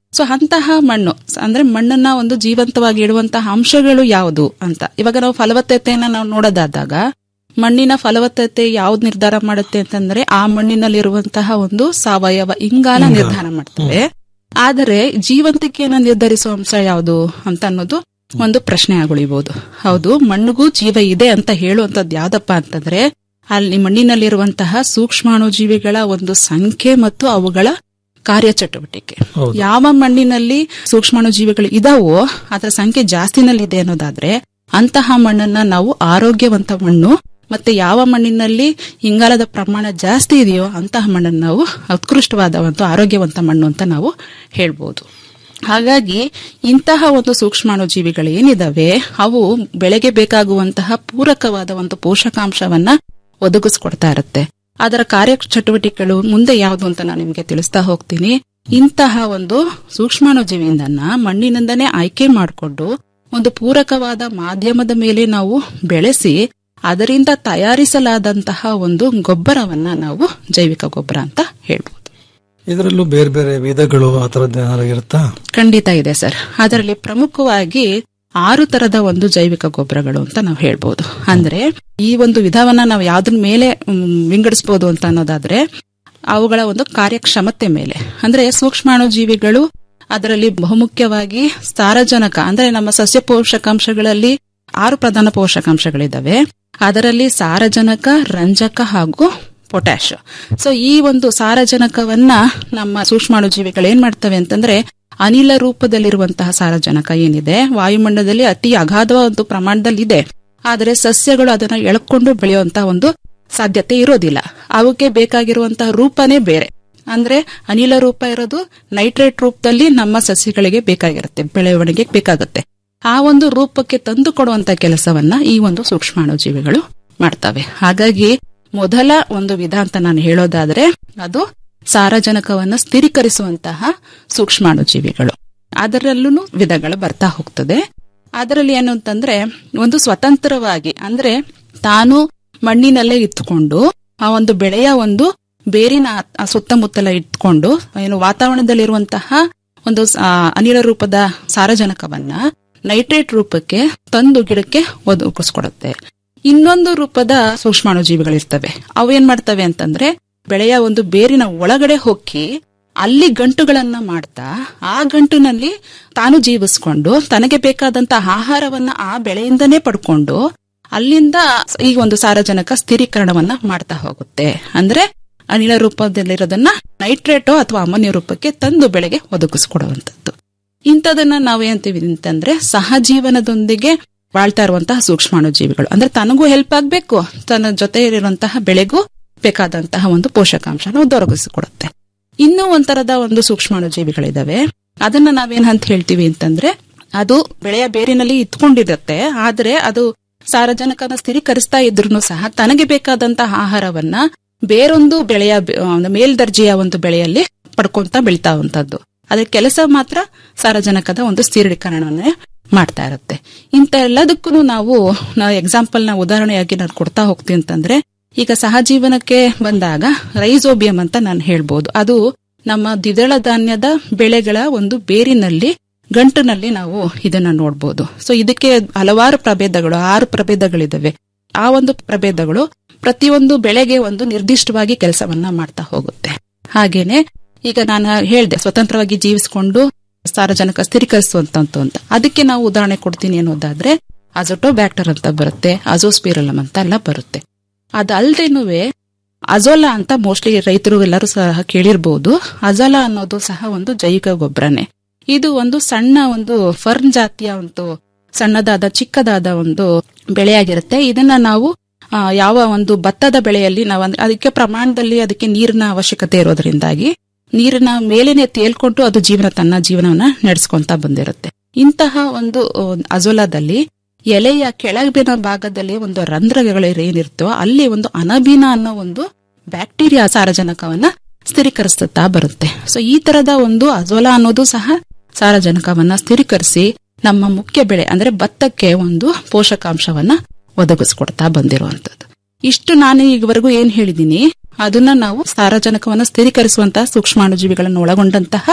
ಸೊ ಅಂತಹ ಮಣ್ಣು ಸ- ಅಂದ್ರೆ ಮಣ್ಣನ್ನ ಒಂದು ಜೀವಂತವಾಗಿ ಇಡುವಂತಹ ಅಂಶಗಳು ಯಾವುದು ಅಂತ ಇವಾಗ ನಾವು ಫಲವತ್ತತೆಯನ್ನ ನಾವು ನೋಡೋದಾದಾಗ ಮಣ್ಣಿನ ಫಲವತ್ತತೆ ಯಾವ್ದು ನಿರ್ಧಾರ ಮಾಡುತ್ತೆ ಅಂತಂದ್ರೆ ಆ ಮಣ್ಣಿನಲ್ಲಿರುವಂತಹ ಒಂದು ಸಾವಯವ ಇಂಗಾಲ ನಿರ್ಧಾರ ಮಾಡ್ತವೆ ಆದರೆ ಜೀವಂತಿಕೆಯನ್ನ ನಿರ್ಧರಿಸುವ ಅಂಶ ಯಾವುದು ಅಂತ ಅನ್ನೋದು ಒಂದು ಪ್ರಶ್ನೆ ಆಗುಳಿಬಹುದು ಹೌದು ಮಣ್ಣಿಗೂ ಜೀವ ಇದೆ ಅಂತ ಹೇಳುವಂತದ್ದು ಯಾವ್ದಪ್ಪ ಅಂತಂದ್ರೆ ಅಲ್ಲಿ ಮಣ್ಣಿನಲ್ಲಿರುವಂತಹ ಸೂಕ್ಷ್ಮಾಣು ಜೀವಿಗಳ ಒಂದು ಸಂಖ್ಯೆ ಮತ್ತು ಅವುಗಳ ಕಾರ್ಯಚಟುವಟಿಕೆ ಹೌದು. ಯಾವ ಮಣ್ಣಿನಲ್ಲಿ ಸೂಕ್ಷ್ಮಾಣು ಜೀವಿಗಳು ಇದಾವೋ ಅದರ ಸಂಖ್ಯೆ ಜಾಸ್ತಿನಲ್ಲಿದೆ ಅನ್ನೋದಾದ್ರೆ ಅಂತಹ ಮಣ್ಣನ್ನ ನಾವು ಆರೋಗ್ಯವಂತ ಮಣ್ಣು ಮತ್ತೆ ಯಾವ ಮಣ್ಣಿನಲ್ಲಿ ಇಂಗಾಲದ ಪ್ರಮಾಣ ಜಾಸ್ತಿ ಇದೆಯೋ ಅಂತಹ ಮಣ್ಣನ್ನು ನಾವು ಉತ್ಕೃಷ್ಟವಾದ ಒಂದು ಆರೋಗ್ಯವಂತ ಮಣ್ಣು ಅಂತ ನಾವು ಹೇಳ್ಬೋದು ಹಾಗಾಗಿ ಇಂತಹ ಒಂದು ಸೂಕ್ಷ್ಮಾಣು ಜೀವಿಗಳು ಏನಿದಾವೆ ಅವು ಬೆಳೆಗೆ ಬೇಕಾಗುವಂತಹ ಪೂರಕವಾದ ಒಂದು ಪೋಷಕಾಂಶವನ್ನ ಒದಗಿಸ್ಕೊಡ್ತಾ ಇರುತ್ತೆ ಅದರ ಕಾರ್ಯಚಟುವಟಿಕೆಗಳು ಮುಂದೆ ಯಾವುದು ಅಂತ ನಾನು ನಿಮಗೆ ತಿಳಿಸ್ತಾ ಹೋಗ್ತೀನಿ ಇಂತಹ ಒಂದು ಸೂಕ್ಷ್ಮಾಣು ಜೀವಿಯಿಂದನ್ನ ಮಣ್ಣಿನಿಂದನೇ ಆಯ್ಕೆ ಮಾಡಿಕೊಂಡು ಒಂದು ಪೂರಕವಾದ ಮಾಧ್ಯಮದ ಮೇಲೆ ನಾವು ಬೆಳೆಸಿ ಅದರಿಂದ ತಯಾರಿಸಲಾದಂತಹ ಒಂದು ಗೊಬ್ಬರವನ್ನ ನಾವು ಜೈವಿಕ ಗೊಬ್ಬರ ಅಂತ ಹೇಳ್ಬೋದು ಇದರಲ್ಲೂ ಬೇರೆ ಬೇರೆ ವಿಧಗಳು ಆ ತರದ್ದು ಏನಾದ್ರು ಇರುತ್ತಾ ಖಂಡಿತ ಇದೆ ಸರ್ ಅದರಲ್ಲಿ ಪ್ರಮುಖವಾಗಿ ಆರು ತರದ ಒಂದು ಜೈವಿಕ ಗೊಬ್ಬರಗಳು ಅಂತ ನಾವು ಹೇಳ್ಬೋದು ಅಂದ್ರೆ ಈ ಒಂದು ವಿಧವನ್ನ ನಾವು ಯಾವ್ದ್ರ ಮೇಲೆ ಮ್, ವಿಂಗಡಿಸಬಹುದು ಅಂತ ಅನ್ನೋದಾದ್ರೆ ಅವುಗಳ ಒಂದು ಕಾರ್ಯಕ್ಷಮತೆ ಮೇಲೆ ಅಂದ್ರೆ ಸೂಕ್ಷ್ಮಾಣು ಜೀವಿಗಳು ಅದರಲ್ಲಿ ಬಹುಮುಖ್ಯವಾಗಿ ಸಾರಜನಕ ಅಂದ್ರೆ ನಮ್ಮ ಸಸ್ಯ ಪೋಷಕಾಂಶಗಳಲ್ಲಿ ಆರು ಪ್ರಧಾನ ಪೋಷಕಾಂಶಗಳಿದಾವೆ ಅದರಲ್ಲಿ ಸಾರಜನಕ ರಂಜಕ ಹಾಗೂ ಪೊಟ್ಯಾಶ್ ಸೊ ಈ ಒಂದು ಸಾರಜನಕವನ್ನ ನಮ್ಮ ಸೂಕ್ಷ್ಮಾಣು ಜೀವಿಗಳು ಏನ್ ಮಾಡ್ತವೆ ಅಂತಂದ್ರೆ ಅನಿಲ ರೂಪದಲ್ಲಿರುವಂತಹ ಸಾರಜನಕ ಏನಿದೆ ವಾಯುಮಂಡಲದಲ್ಲಿ ಅತಿ ಅಗಾಧವಾದ ಒಂದು ಪ್ರಮಾಣದಲ್ಲಿ ಇದೆ ಆದರೆ ಸಸ್ಯಗಳು ಅದನ್ನ ಎಳ್ಕೊಂಡು ಬೆಳೆಯುವಂತಹ ಒಂದು ಸಾಧ್ಯತೆ ಇರೋದಿಲ್ಲ ಅವಕ್ಕೆ ಬೇಕಾಗಿರುವಂತಹ ರೂಪನೇ ಬೇರೆ ಅಂದ್ರೆ ಅನಿಲ ರೂಪ ಇರೋದು ನೈಟ್ರೇಟ್ ರೂಪದಲ್ಲಿ ನಮ್ಮ ಸಸ್ಯಗಳಿಗೆ ಬೇಕಾಗಿರುತ್ತೆ ಬೆಳವಣಿಗೆಗೆ ಬೇಕಾಗುತ್ತೆ ಆ ಒಂದು ರೂಪಕ್ಕೆ ತಂದು ಕೊಡುವಂತ ಕೆಲಸವನ್ನ ಈ ಒಂದು ಸೂಕ್ಷ್ಮಾಣು ಜೀವಿಗಳು ಮಾಡ್ತವೆ ಹಾಗಾಗಿ ಮೊದಲ ಒಂದು ವಿಧ ಅಂತ ನಾನು ಹೇಳೋದಾದ್ರೆ ಅದು ಸಾರಜನಕವನ್ನು ಸ್ಥಿರೀಕರಿಸುವಂತಹ ಸೂಕ್ಷ್ಮಾಣು ಜೀವಿಗಳು ಅದರಲ್ಲೂ ವಿಧಗಳು ಬರ್ತಾ ಹೋಗ್ತದೆ ಅದರಲ್ಲಿ ಏನು ಅಂತಂದ್ರೆ ಒಂದು ಸ್ವತಂತ್ರವಾಗಿ ಅಂದ್ರೆ ತಾನು ಮಣ್ಣಿನಲ್ಲೇ ಇತ್ಕೊಂಡು ಆ ಒಂದು ಬೆಳೆಯ ಒಂದು ಬೇರಿನ ಆ ಸುತ್ತಮುತ್ತಲ ಇಟ್ಕೊಂಡು ಏನು ವಾತಾವರಣದಲ್ಲಿರುವಂತಹ ಒಂದು ಆ, ಅನಿಲ ರೂಪದ ಸಾರಜನಕವನ್ನ ನೈಟ್ರೇಟ್ ರೂಪಕ್ಕೆ ತಂದು ಗಿಡಕ್ಕೆ ಒದಗಿಸ್ಕೊಡುತ್ತೆ ಇನ್ನೊಂದು ರೂಪದ ಸೂಕ್ಷ್ಮಾಣು ಜೀವಿಗಳಿರ್ತವೆ ಅವು ಏನ್ ಮಾಡ್ತವೆ ಅಂತಂದ್ರೆ ಬೆಳೆಯ ಒಂದು ಬೇರಿನ ಒಳಗಡೆ ಹೊಕ್ಕಿ ಅಲ್ಲಿ ಗಂಟುಗಳನ್ನ ಮಾಡ್ತಾ ಆ ಗಂಟಿನಲ್ಲಿ ತಾನು ಜೀವಿಸ್ಕೊಂಡು ತನಗೆ ಬೇಕಾದಂತ ಆಹಾರವನ್ನ ಆ ಬೆಳೆಯಿಂದನೇ ಪಡ್ಕೊಂಡು ಅಲ್ಲಿಂದ ಈ ಒಂದು ಸಾರಜನಕ ಸ್ಥಿರೀಕರಣವನ್ನ ಮಾಡ್ತಾ ಹೋಗುತ್ತೆ ಅಂದ್ರೆ ಅನಿಲ ರೂಪದಲ್ಲಿರೋದನ್ನ ನೈಟ್ರೇಟೋ ಅಥವಾ ಅಮೋನಿಯ ರೂಪಕ್ಕೆ ತಂದು ಬೆಳೆಗೆ ಒದಗಿಸ್ಕೊಡುವಂತದ್ದು ಇಂಥದನ್ನ ನಾವೇಂತೀವಿ ಅಂತಂದ್ರೆ ಸಹಜೀವನದೊಂದಿಗೆ ಬಾಳ್ತಾ ಇರುವಂತಹ ಸೂಕ್ಷ್ಮಾಣು ಜೀವಿಗಳು ಅಂದ್ರೆ ತನಗೂ ಹೆಲ್ಪ್ ಆಗ್ಬೇಕು ತನ್ನ ಜೊತೆ ಇರುವಂತಹ ಬೆಳೆಗೂ ಬೇಕಾದಂತಹ ಒಂದು ಪೋಷಕಾಂಶನ ದೊರಕಿಸಿಕೊಡುತ್ತೆ ಇನ್ನೂ ಒಂಥರದ ಒಂದು ಸೂಕ್ಷ್ಮಾಣು ಜೀವಿಗಳಿದಾವೆ ಅದನ್ನ ನಾವೇನ್ ಅಂತ ಹೇಳ್ತೀವಿ ಅಂತಂದ್ರೆ ಅದು ಬೆಳೆಯ ಬೇರಿನಲ್ಲಿ ಇತ್ಕೊಂಡಿರುತ್ತೆ ಆದ್ರೆ ಅದು ಸಾರಜನಕನ ಸ್ಥಿರೀಕರಿಸ್ತಾ ಇದ್ರು ಸಹ ತನಗೆ ಬೇಕಾದಂತಹ ಆಹಾರವನ್ನ ಬೇರೊಂದು ಬೆಳೆಯ ಬೆ- ಆ, ಒಂದು ಮೇಲ್ದರ್ಜೆಯ ಒಂದು ಬೆಳೆಯಲ್ಲಿ ಪಡ್ಕೊಂತ ಬೆಳಿತಾವಂತದ್ದು ಅದ್ರ ಕೆಲಸ ಮಾತ್ರ ಸಾರಜನಕದ ಒಂದು ಸ್ಥಿರೀಕರಣವನ್ನೇ ಮಾಡ್ತಾ ಇರುತ್ತೆ ಇಂತ ಎಲ್ಲದಕ್ಕೂ ನಾವು ನಾವು ಎಕ್ಸಾಂಪಲ್ ನ ಉದಾಹರಣೆಯಾಗಿ ನಾನು ಕೊಡ್ತಾ ಹೋಗ್ತೀನಿ ಅಂತಂದ್ರೆ ಈಗ ಸಹಜೀವನಕ್ಕೆ ಬಂದಾಗ ರೈಸೋಬಿಯಂ ಅಂತ ನಾನು ಹೇಳ್ಬೋದು ಅದು ನಮ್ಮ ದ್ವಿದಳ ಧಾನ್ಯದ ಬೆಳೆಗಳ ಒಂದು ಬೇರಿನಲ್ಲಿ ಗಂಟಿನಲ್ಲಿ ನಾವು ಇದನ್ನ ನೋಡ್ಬೋದು ಸೊ ಇದಕ್ಕೆ ಹಲವಾರು ಪ್ರಭೇದಗಳು ಆರು ಪ್ರಭೇದಗಳಿದಾವೆ ಆ ಒಂದು ಪ್ರಭೇದಗಳು ಪ್ರತಿಯೊಂದು ಬೆಳೆಗೆ ಒಂದು ನಿರ್ದಿಷ್ಟವಾಗಿ ಕೆಲಸವನ್ನ ಮಾಡ್ತಾ ಹೋಗುತ್ತೆ ಹಾಗೇನೆ ಈಗ ನಾನು ಹೇಳ್ದೆ ಸ್ವತಂತ್ರವಾಗಿ ಜೀವಿಸಿಕೊಂಡು ಸಾರಜನಕ ಸ್ಥಿರೀಕರಿಸುವಂತಂತು ಅಂತ ಅದಕ್ಕೆ ನಾವು ಉದಾಹರಣೆ ಕೊಡ್ತೀನಿ ಅನ್ನೋದಾದ್ರೆ ಅಜೋಟೋಬ್ಯಾಕ್ಟರ್ ಅಂತ ಬರುತ್ತೆ ಅಜೋಸ್ಪಿರಲಮ್ ಅಂತ ಎಲ್ಲ ಬರುತ್ತೆ ಅದಲ್ದೇನುವೆ ಅಜೋಲಾ ಅಂತ ಮೋಸ್ಟ್ಲಿ ರೈತರು ಎಲ್ಲರೂ ಸಹ ಕೇಳಿರ್ಬೋದು ಅಜೋಲಾ ಅನ್ನೋದು ಸಹ ಒಂದು ಜೈವಿಕ ಗೊಬ್ಬರನೇ ಇದು ಒಂದು ಸಣ್ಣ ಒಂದು ಫರ್ನ್ ಜಾತಿಯ ಒಂದು ಸಣ್ಣದಾದ ಚಿಕ್ಕದಾದ ಒಂದು ಬೆಳೆಯಾಗಿರುತ್ತೆ ಇದನ್ನ ನಾವು ಆ, ಯಾವ ಒಂದು ಭತ್ತದ ಬೆಳೆಯಲ್ಲಿ ನಾವು ಅಂದ್ರೆ ಅದಕ್ಕೆ ಪ್ರಮಾಣದಲ್ಲಿ ಅದಕ್ಕೆ ನೀರಿನ ಅವಶ್ಯಕತೆ ಇರೋದ್ರಿಂದಾಗಿ ನೀರಿನ ಮೇಲೇನೆ ತೇಲ್ಕೊಂಡು ಅದು ಜೀವನ ತನ್ನ ಜೀವನವನ್ನ ನಡೆಸ್ಕೊಂತ ಬಂದಿರುತ್ತೆ ಇಂತಹ ಒಂದು ಆ, ಅಜೋಲಾದಲ್ಲಿ ಎಲೆಯ ಕೆಳಗಿನ ಭಾಗದಲ್ಲಿ ಒಂದು ರಂಧ್ರಗಳು ಏನಿರ್ತೋ ಅಲ್ಲಿ ಒಂದು ಅನಬೀನ ಅನ್ನೋ ಒಂದು ಬ್ಯಾಕ್ಟೀರಿಯಾ ಸಾರಜನಕವನ್ನ ಸ್ಥಿರೀಕರಿಸುತ್ತಾ ಬರುತ್ತೆ ಸೊ ಈ ತರದ ಒಂದು ಅಜೋಲಾ ಅನ್ನೋದು ಸಹ ಸಾರಜನಕವನ್ನ ಸ್ಥಿರೀಕರಿಸಿ ನಮ್ಮ ಮುಖ್ಯ ಬೆಳೆ ಅಂದ್ರೆ ಭತ್ತಕ್ಕೆ ಒಂದು ಪೋಷಕಾಂಶವನ್ನ ಒದಗಿಸ್ಕೊಡ್ತಾ ಬಂದಿರುವಂತದ್ದು ಇಷ್ಟು ನಾನು ಈವರೆಗೂ ಏನ್ ಹೇಳಿದೀನಿ ಅದನ್ನ ನಾವು ಸಾರಜನಕವನ್ನ ಸ್ಥಿರೀಕರಿಸುವಂತಹ ಸೂಕ್ಷ್ಮಾಣುಜೀವಿಗಳನ್ನು ಒಳಗೊಂಡಂತಹ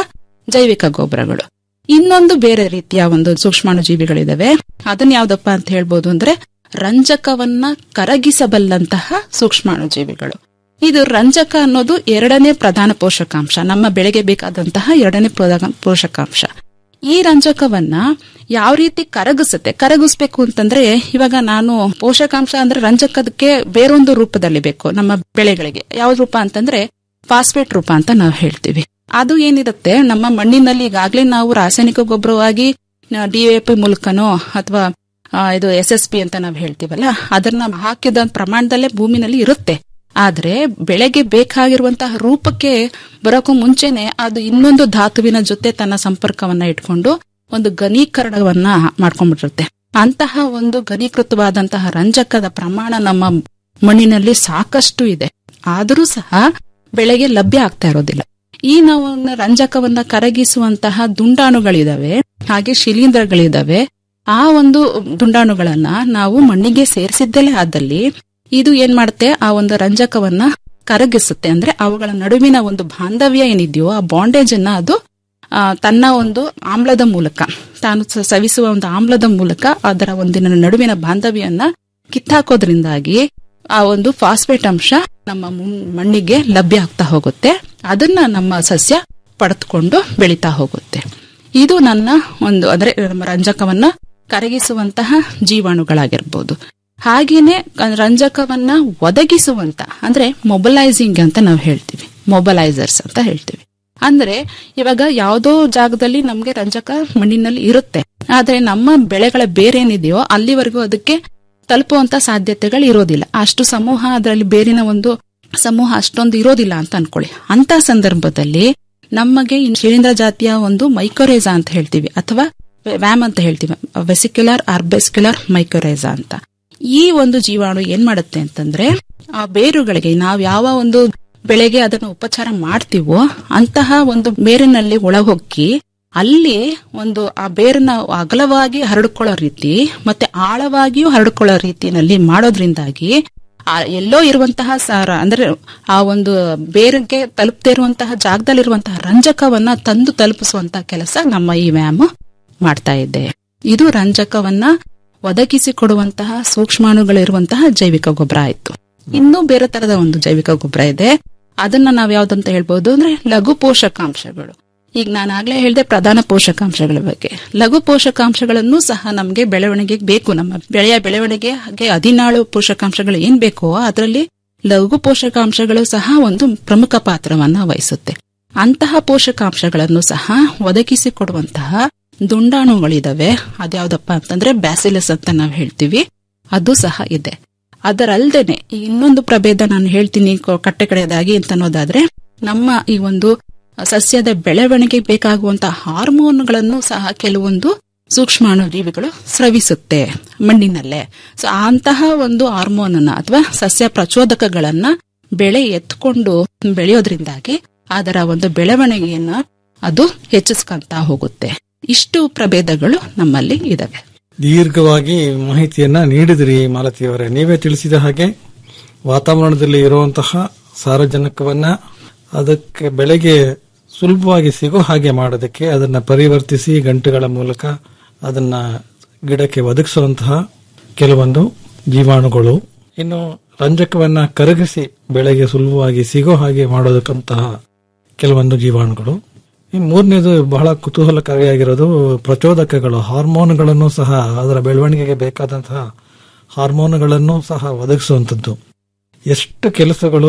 ಜೈವಿಕ ಗೊಬ್ಬರಗಳು ಇನ್ನೊಂದು ಬೇರೆ ರೀತಿಯ ಒಂದು ಸೂಕ್ಷ್ಮಾಣು ಜೀವಿಗಳಿದಾವೆ ಅದನ್ನ ಯಾವ್ದಪ್ಪ ಅಂತ ಹೇಳ್ಬೋದು ಅಂದ್ರೆ ರಂಜಕವನ್ನ ಕರಗಿಸಬಲ್ಲಂತಹ ಸೂಕ್ಷ್ಮಾಣು ಜೀವಿಗಳು ಇದು ರಂಜಕ ಅನ್ನೋದು ಎರಡನೇ ಪ್ರಧಾನ ಪೋಷಕಾಂಶ ನಮ್ಮ ಬೆಳೆಗೆ ಬೇಕಾದಂತಹ ಎರಡನೇ ಪ್ರಧಾನ ಪೋಷಕಾಂಶ ಈ ರಂಜಕವನ್ನ ಯಾವ ರೀತಿ ಕರಗಿಸುತ್ತೆ ಕರಗಿಸ್ಬೇಕು ಅಂತಂದ್ರೆ ಇವಾಗ ನಾನು ಪೋಷಕಾಂಶ ಅಂದ್ರೆ ರಂಜಕದಕ್ಕೆ ಬೇರೊಂದು ರೂಪದಲ್ಲಿ ಬೇಕು ನಮ್ಮ ಬೆಳೆಗಳಿಗೆ ಯಾವ ರೂಪ ಅಂತಂದ್ರೆ ಫಾಸ್ಫೇಟ್ ರೂಪ ಅಂತ ನಾವು ಹೇಳ್ತೀವಿ ಅದು ಏನಿರುತ್ತೆ ನಮ್ಮ ಮಣ್ಣಿನಲ್ಲಿ ಈಗಾಗಲೇ ನಾವು ರಾಸಾಯನಿಕ ಗೊಬ್ಬರವಾಗಿ ಡಿಎಪಿ ಮೂಲಕನೋ ಅಥವಾ ಇದು ಎಸ್ ಎಸ್ ಪಿ ಅಂತ ನಾವು ಹೇಳ್ತೀವಲ್ಲ ಅದನ್ನ ಹಾಕಿದ ಪ್ರಮಾಣದಲ್ಲೇ ಭೂಮಿನಲ್ಲಿ ಇರುತ್ತೆ ಆದ್ರೆ ಬೆಳೆಗೆ ಬೇಕಾಗಿರುವಂತಹ ರೂಪಕ್ಕೆ ಬರೋಕ್ಕೂ ಮುಂಚೆನೆ ಅದು ಇನ್ನೊಂದು ಧಾತುವಿನ ಜೊತೆ ತನ್ನ ಸಂಪರ್ಕವನ್ನ ಇಟ್ಕೊಂಡು ಒಂದು ಘನೀಕರಣವನ್ನ ಮಾಡ್ಕೊಂಡ್ಬಿಟ್ಟಿರುತ್ತೆ ಅಂತಹ ಒಂದು ಘನೀಕೃತವಾದಂತಹ ರಂಜಕದ ಪ್ರಮಾಣ ನಮ್ಮ ಮಣ್ಣಿನಲ್ಲಿ ಸಾಕಷ್ಟು ಇದೆ ಆದರೂ ಸಹ ಬೆಳೆಗೆ ಲಭ್ಯ ಆಗ್ತಾ ಇರೋದಿಲ್ಲ ಈ ನಾವು ರಂಜಕವನ್ನ ಕರಗಿಸುವಂತಹ ದುಂಡಾಣುಗಳಿದಾವೆ ಹಾಗೆ ಶಿಲೀಂಧ್ರಗಳಿದಾವೆ ಆ ಒಂದು ದುಂಡಾಣುಗಳನ್ನ ನಾವು ಮಣ್ಣಿಗೆ ಸೇರಿಸಿದ್ದಲೇ ಆದಲ್ಲಿ ಇದು ಏನ್ ಮಾಡುತ್ತೆ ಆ ಒಂದು ರಂಜಕವನ್ನ ಕರಗಿಸುತ್ತೆ ಅಂದ್ರೆ ಅವುಗಳ ನಡುವಿನ ಒಂದು ಬಾಂಧವ್ಯ ಏನಿದೆಯೋ ಆ ಬಾಂಡೇಜ್ ಅನ್ನ ಅದು ತನ್ನ ಒಂದು ಆಮ್ಲದ ಮೂಲಕ ತಾನು ಸವಿಸುವ ಒಂದು ಆಮ್ಲದ ಮೂಲಕ ಅದರ ಒಂದಿನ ನಡುವಿನ ಬಾಂಧವ್ಯವನ್ನ ಕಿತ್ತಾಕೋದ್ರಿಂದಾಗಿ ಆ ಒಂದು ಫಾಸ್ಫೇಟ್ ಅಂಶ ನಮ್ಮ ಮಣ್ಣಿಗೆ ಲಭ್ಯ ಆಗ್ತಾ ಹೋಗುತ್ತೆ ಅದನ್ನ ನಮ್ಮ ಸಸ್ಯ ಪಡೆದುಕೊಂಡು ಬೆಳೀತಾ ಹೋಗುತ್ತೆ ಇದು ನನ್ನ ಒಂದು ಅಂದ್ರೆ ನಮ್ಮ ರಂಜಕವನ್ನ ಕರಗಿಸುವಂತಹ ಜೀವಾಣುಗಳಾಗಿರ್ಬೋದು ಹಾಗೇನೆ ರಂಜಕವನ್ನ ಒದಗಿಸುವಂತ ಅಂದ್ರೆ ಮೊಬಲೈಸಿಂಗ್ ಅಂತ ನಾವು ಹೇಳ್ತೀವಿ ಮೊಬಲೈಸರ್ಸ್ ಅಂತ ಹೇಳ್ತೀವಿ ಅಂದ್ರೆ ಇವಾಗ ಯಾವುದೋ ಜಾಗದಲ್ಲಿ ನಮ್ಗೆ ರಂಜಕ ಮಣ್ಣಿನಲ್ಲಿ ಇರುತ್ತೆ ಆದ್ರೆ ನಮ್ಮ ಬೆಳೆಗಳ ಬೇರೇನಿದೆಯೋ ಅಲ್ಲಿವರೆಗೂ ಅದಕ್ಕೆ ತಲುಪುವಂತ ಸಾಧ್ಯತೆಗಳು ಇರೋದಿಲ್ಲ ಅಷ್ಟು ಸಮೂಹ ಅದರಲ್ಲಿ ಬೇರಿನ ಒಂದು ಸಮೂಹ ಅಷ್ಟೊಂದು ಇರೋದಿಲ್ಲ ಅಂತ ಅನ್ಕೊಳ್ಳಿ ಅಂತ ಸಂದರ್ಭದಲ್ಲಿ ನಮಗೆ ಶಿಲೀಂಧ್ರ ಜಾತಿಯ ಒಂದು ಮೈಕೋರೇಜಾ ಅಂತ ಹೇಳ್ತೀವಿ ಅಥವಾ ವ್ಯಾಮ್ ಅಂತ ಹೇಳ್ತೀವಿ ವೆಸಿಕ್ಯುಲರ್ ಆರ್ಬೆಸ್ಕ್ಯುಲರ್ ಮೈಕೋರೇಜಾ ಅಂತ ಈ ಒಂದು ಜೀವಾಣು ಏನ್ ಮಾಡುತ್ತೆ ಅಂತಂದ್ರೆ ಆ ಬೇರುಗಳಿಗೆ ನಾವು ಯಾವ ಒಂದು ಬೆಳೆಗೆ ಅದನ್ನು ಉಪಚಾರ ಮಾಡ್ತೀವೋ ಅಂತಹ ಒಂದು ಬೇರಿನಲ್ಲಿ ಒಳಗೊಕ್ಕಿ ಅಲ್ಲಿ ಒಂದು ಆ ಬೇರನ್ನ ಅಗಲವಾಗಿ ಹರಡ್ಕೊಳ್ಳೋ ರೀತಿ ಮತ್ತೆ ಆಳವಾಗಿಯೂ ಹರಡ್ಕೊಳ್ಳೋ ರೀತಿಯಲ್ಲಿ ಮಾಡೋದ್ರಿಂದಾಗಿ ಆ ಎಲ್ಲೋ ಇರುವಂತಹ ಸಾರ ಅಂದ್ರೆ ಆ ಒಂದು ಬೇರಿಗೆ ತಲುಪದೇ ಇರುವಂತಹ ಜಾಗದಲ್ಲಿರುವಂತಹ ರಂಜಕವನ್ನ ತಂದು ತಲುಪಿಸುವಂತಹ ಕೆಲಸ ನಮ್ಮ ಈ ವ್ಯಾಯಾಮ ಮಾಡ್ತಾ ಇದೆ ಇದು ರಂಜಕವನ್ನ ಒದಗಿಸಿಕೊಡುವಂತಹ ಸೂಕ್ಷ್ಮಾಣುಗಳಿರುವಂತಹ ಜೈವಿಕ ಗೊಬ್ಬರ ಆಯ್ತು ಇನ್ನೂ ಬೇರೆ ತರದ ಒಂದು ಜೈವಿಕ ಗೊಬ್ಬರ ಇದೆ ಅದನ್ನ ನಾವ್ ಯಾವ್ದಂತ ಹೇಳ್ಬಹುದು ಅಂದ್ರೆ ಲಘು ಪೋಷಕಾಂಶಗಳು ಈಗ ನಾನು ಆಗ್ಲೇ ಹೇಳಿದೆ ಪ್ರಧಾನ ಪೋಷಕಾಂಶಗಳ ಬಗ್ಗೆ ಲಘು ಪೋಷಕಾಂಶಗಳನ್ನು ಸಹ ನಮಗೆ ಬೆಳವಣಿಗೆಗೆ ಬೇಕು ನಮ್ಮ ಬೆಳೆಯ ಬೆಳವಣಿಗೆ ಹಾಗೆ ಹದಿನಾಳು ಪೋಷಕಾಂಶಗಳು ಏನ್ ಬೇಕೋ ಅದರಲ್ಲಿ ಲಘು ಪೋಷಕಾಂಶಗಳು ಸಹ ಒಂದು ಪ್ರಮುಖ ಪಾತ್ರವನ್ನ ವಹಿಸುತ್ತೆ ಅಂತಹ ಪೋಷಕಾಂಶಗಳನ್ನು ಸಹ ಒದಗಿಸಿಕೊಡುವಂತಹ ದುಂಡಾಣುಗಳಿದಾವೆ ಅದ್ಯಾವ್ದಪ್ಪ ಅಂತಂದ್ರೆ ಬ್ಯಾಸಿಲಸ್ ಅಂತ ನಾವು ಹೇಳ್ತೀವಿ ಅದು ಸಹ ಇದೆ ಅದರಲ್ದೇನೆ ಈ ಇನ್ನೊಂದು ಪ್ರಭೇದ ನಾನು ಹೇಳ್ತೀನಿ ಕಟ್ಟೆ ಕಡೆಯದಾಗಿ ಅಂತ ಅನ್ನೋದಾದ್ರೆ ನಮ್ಮ ಈ ಒಂದು ಸಸ್ಯದ ಬೆಳವಣಿಗೆ ಬೇಕಾಗುವಂತಹ ಹಾರ್ಮೋನ್ಗಳನ್ನು ಸಹ ಕೆಲವೊಂದು ಸೂಕ್ಷ್ಮಾಣು ಜೀವಿಗಳು ಸ್ರವಿಸುತ್ತೆ ಮಣ್ಣಿನಲ್ಲೇ ಸೊ ಅಂತಹ ಒಂದು ಹಾರ್ಮೋನ್ ಅನ್ನ ಅಥವಾ ಸಸ್ಯ ಪ್ರಚೋದಕಗಳನ್ನ ಬೆಳೆ ಎತ್ಕೊಂಡು ಬೆಳೆಯೋದ್ರಿಂದಾಗಿ ಅದರ ಒಂದು ಬೆಳವಣಿಗೆಯನ್ನ ಅದು ಹೆಚ್ಚಿಸ್ಕೊಂತ ಹೋಗುತ್ತೆ ಇಷ್ಟು ಪ್ರಭೇದಗಳು ನಮ್ಮಲ್ಲಿ ಇದಾವೆ ದೀರ್ಘವಾಗಿ ಮಾಹಿತಿಯನ್ನ ನೀಡಿದ್ರಿ ಮಾಲತಿಯವರೇ ನೀವೇ ತಿಳಿಸಿದ ಹಾಗೆ ವಾತಾವರಣದಲ್ಲಿ ಇರುವಂತಹ ಸಾರಜನಕವನ್ನ ಅದಕ್ಕೆ ಬೆಳೆಗೆ ಸುಲಭವಾಗಿ ಸಿಗೋ ಹಾಗೆ ಮಾಡೋದಕ್ಕೆ ಅದನ್ನ ಪರಿವರ್ತಿಸಿ ಗಂಟುಗಳ ಮೂಲಕ ಅದನ್ನ ಗಿಡಕ್ಕೆ ಒದಗಿಸುವಂತಹ ಕೆಲವೊಂದು ಜೀವಾಣುಗಳು ಇನ್ನು ರಂಜಕವನ್ನ ಕರಗಿಸಿ ಬೆಳೆಗೆ ಸುಲಭವಾಗಿ ಸಿಗೋ ಹಾಗೆ ಮಾಡೋದಕ್ಕಂತಹ ಕೆಲವೊಂದು ಜೀವಾಣುಗಳು ಈ ಮೂರನೇದು ಬಹಳ ಕುತೂಹಲಕಾರಿಯಾಗಿರೋದು ಪ್ರಚೋದಕಗಳು ಹಾರ್ಮೋನ್ಗಳನ್ನು ಸಹ ಅದರ ಬೆಳವಣಿಗೆಗೆ ಬೇಕಾದಂತಹ ಹಾರ್ಮೋನ್ಗಳನ್ನು ಸಹ ಒದಗಿಸುವಂಥದ್ದು ಎಷ್ಟು ಕೆಲಸಗಳು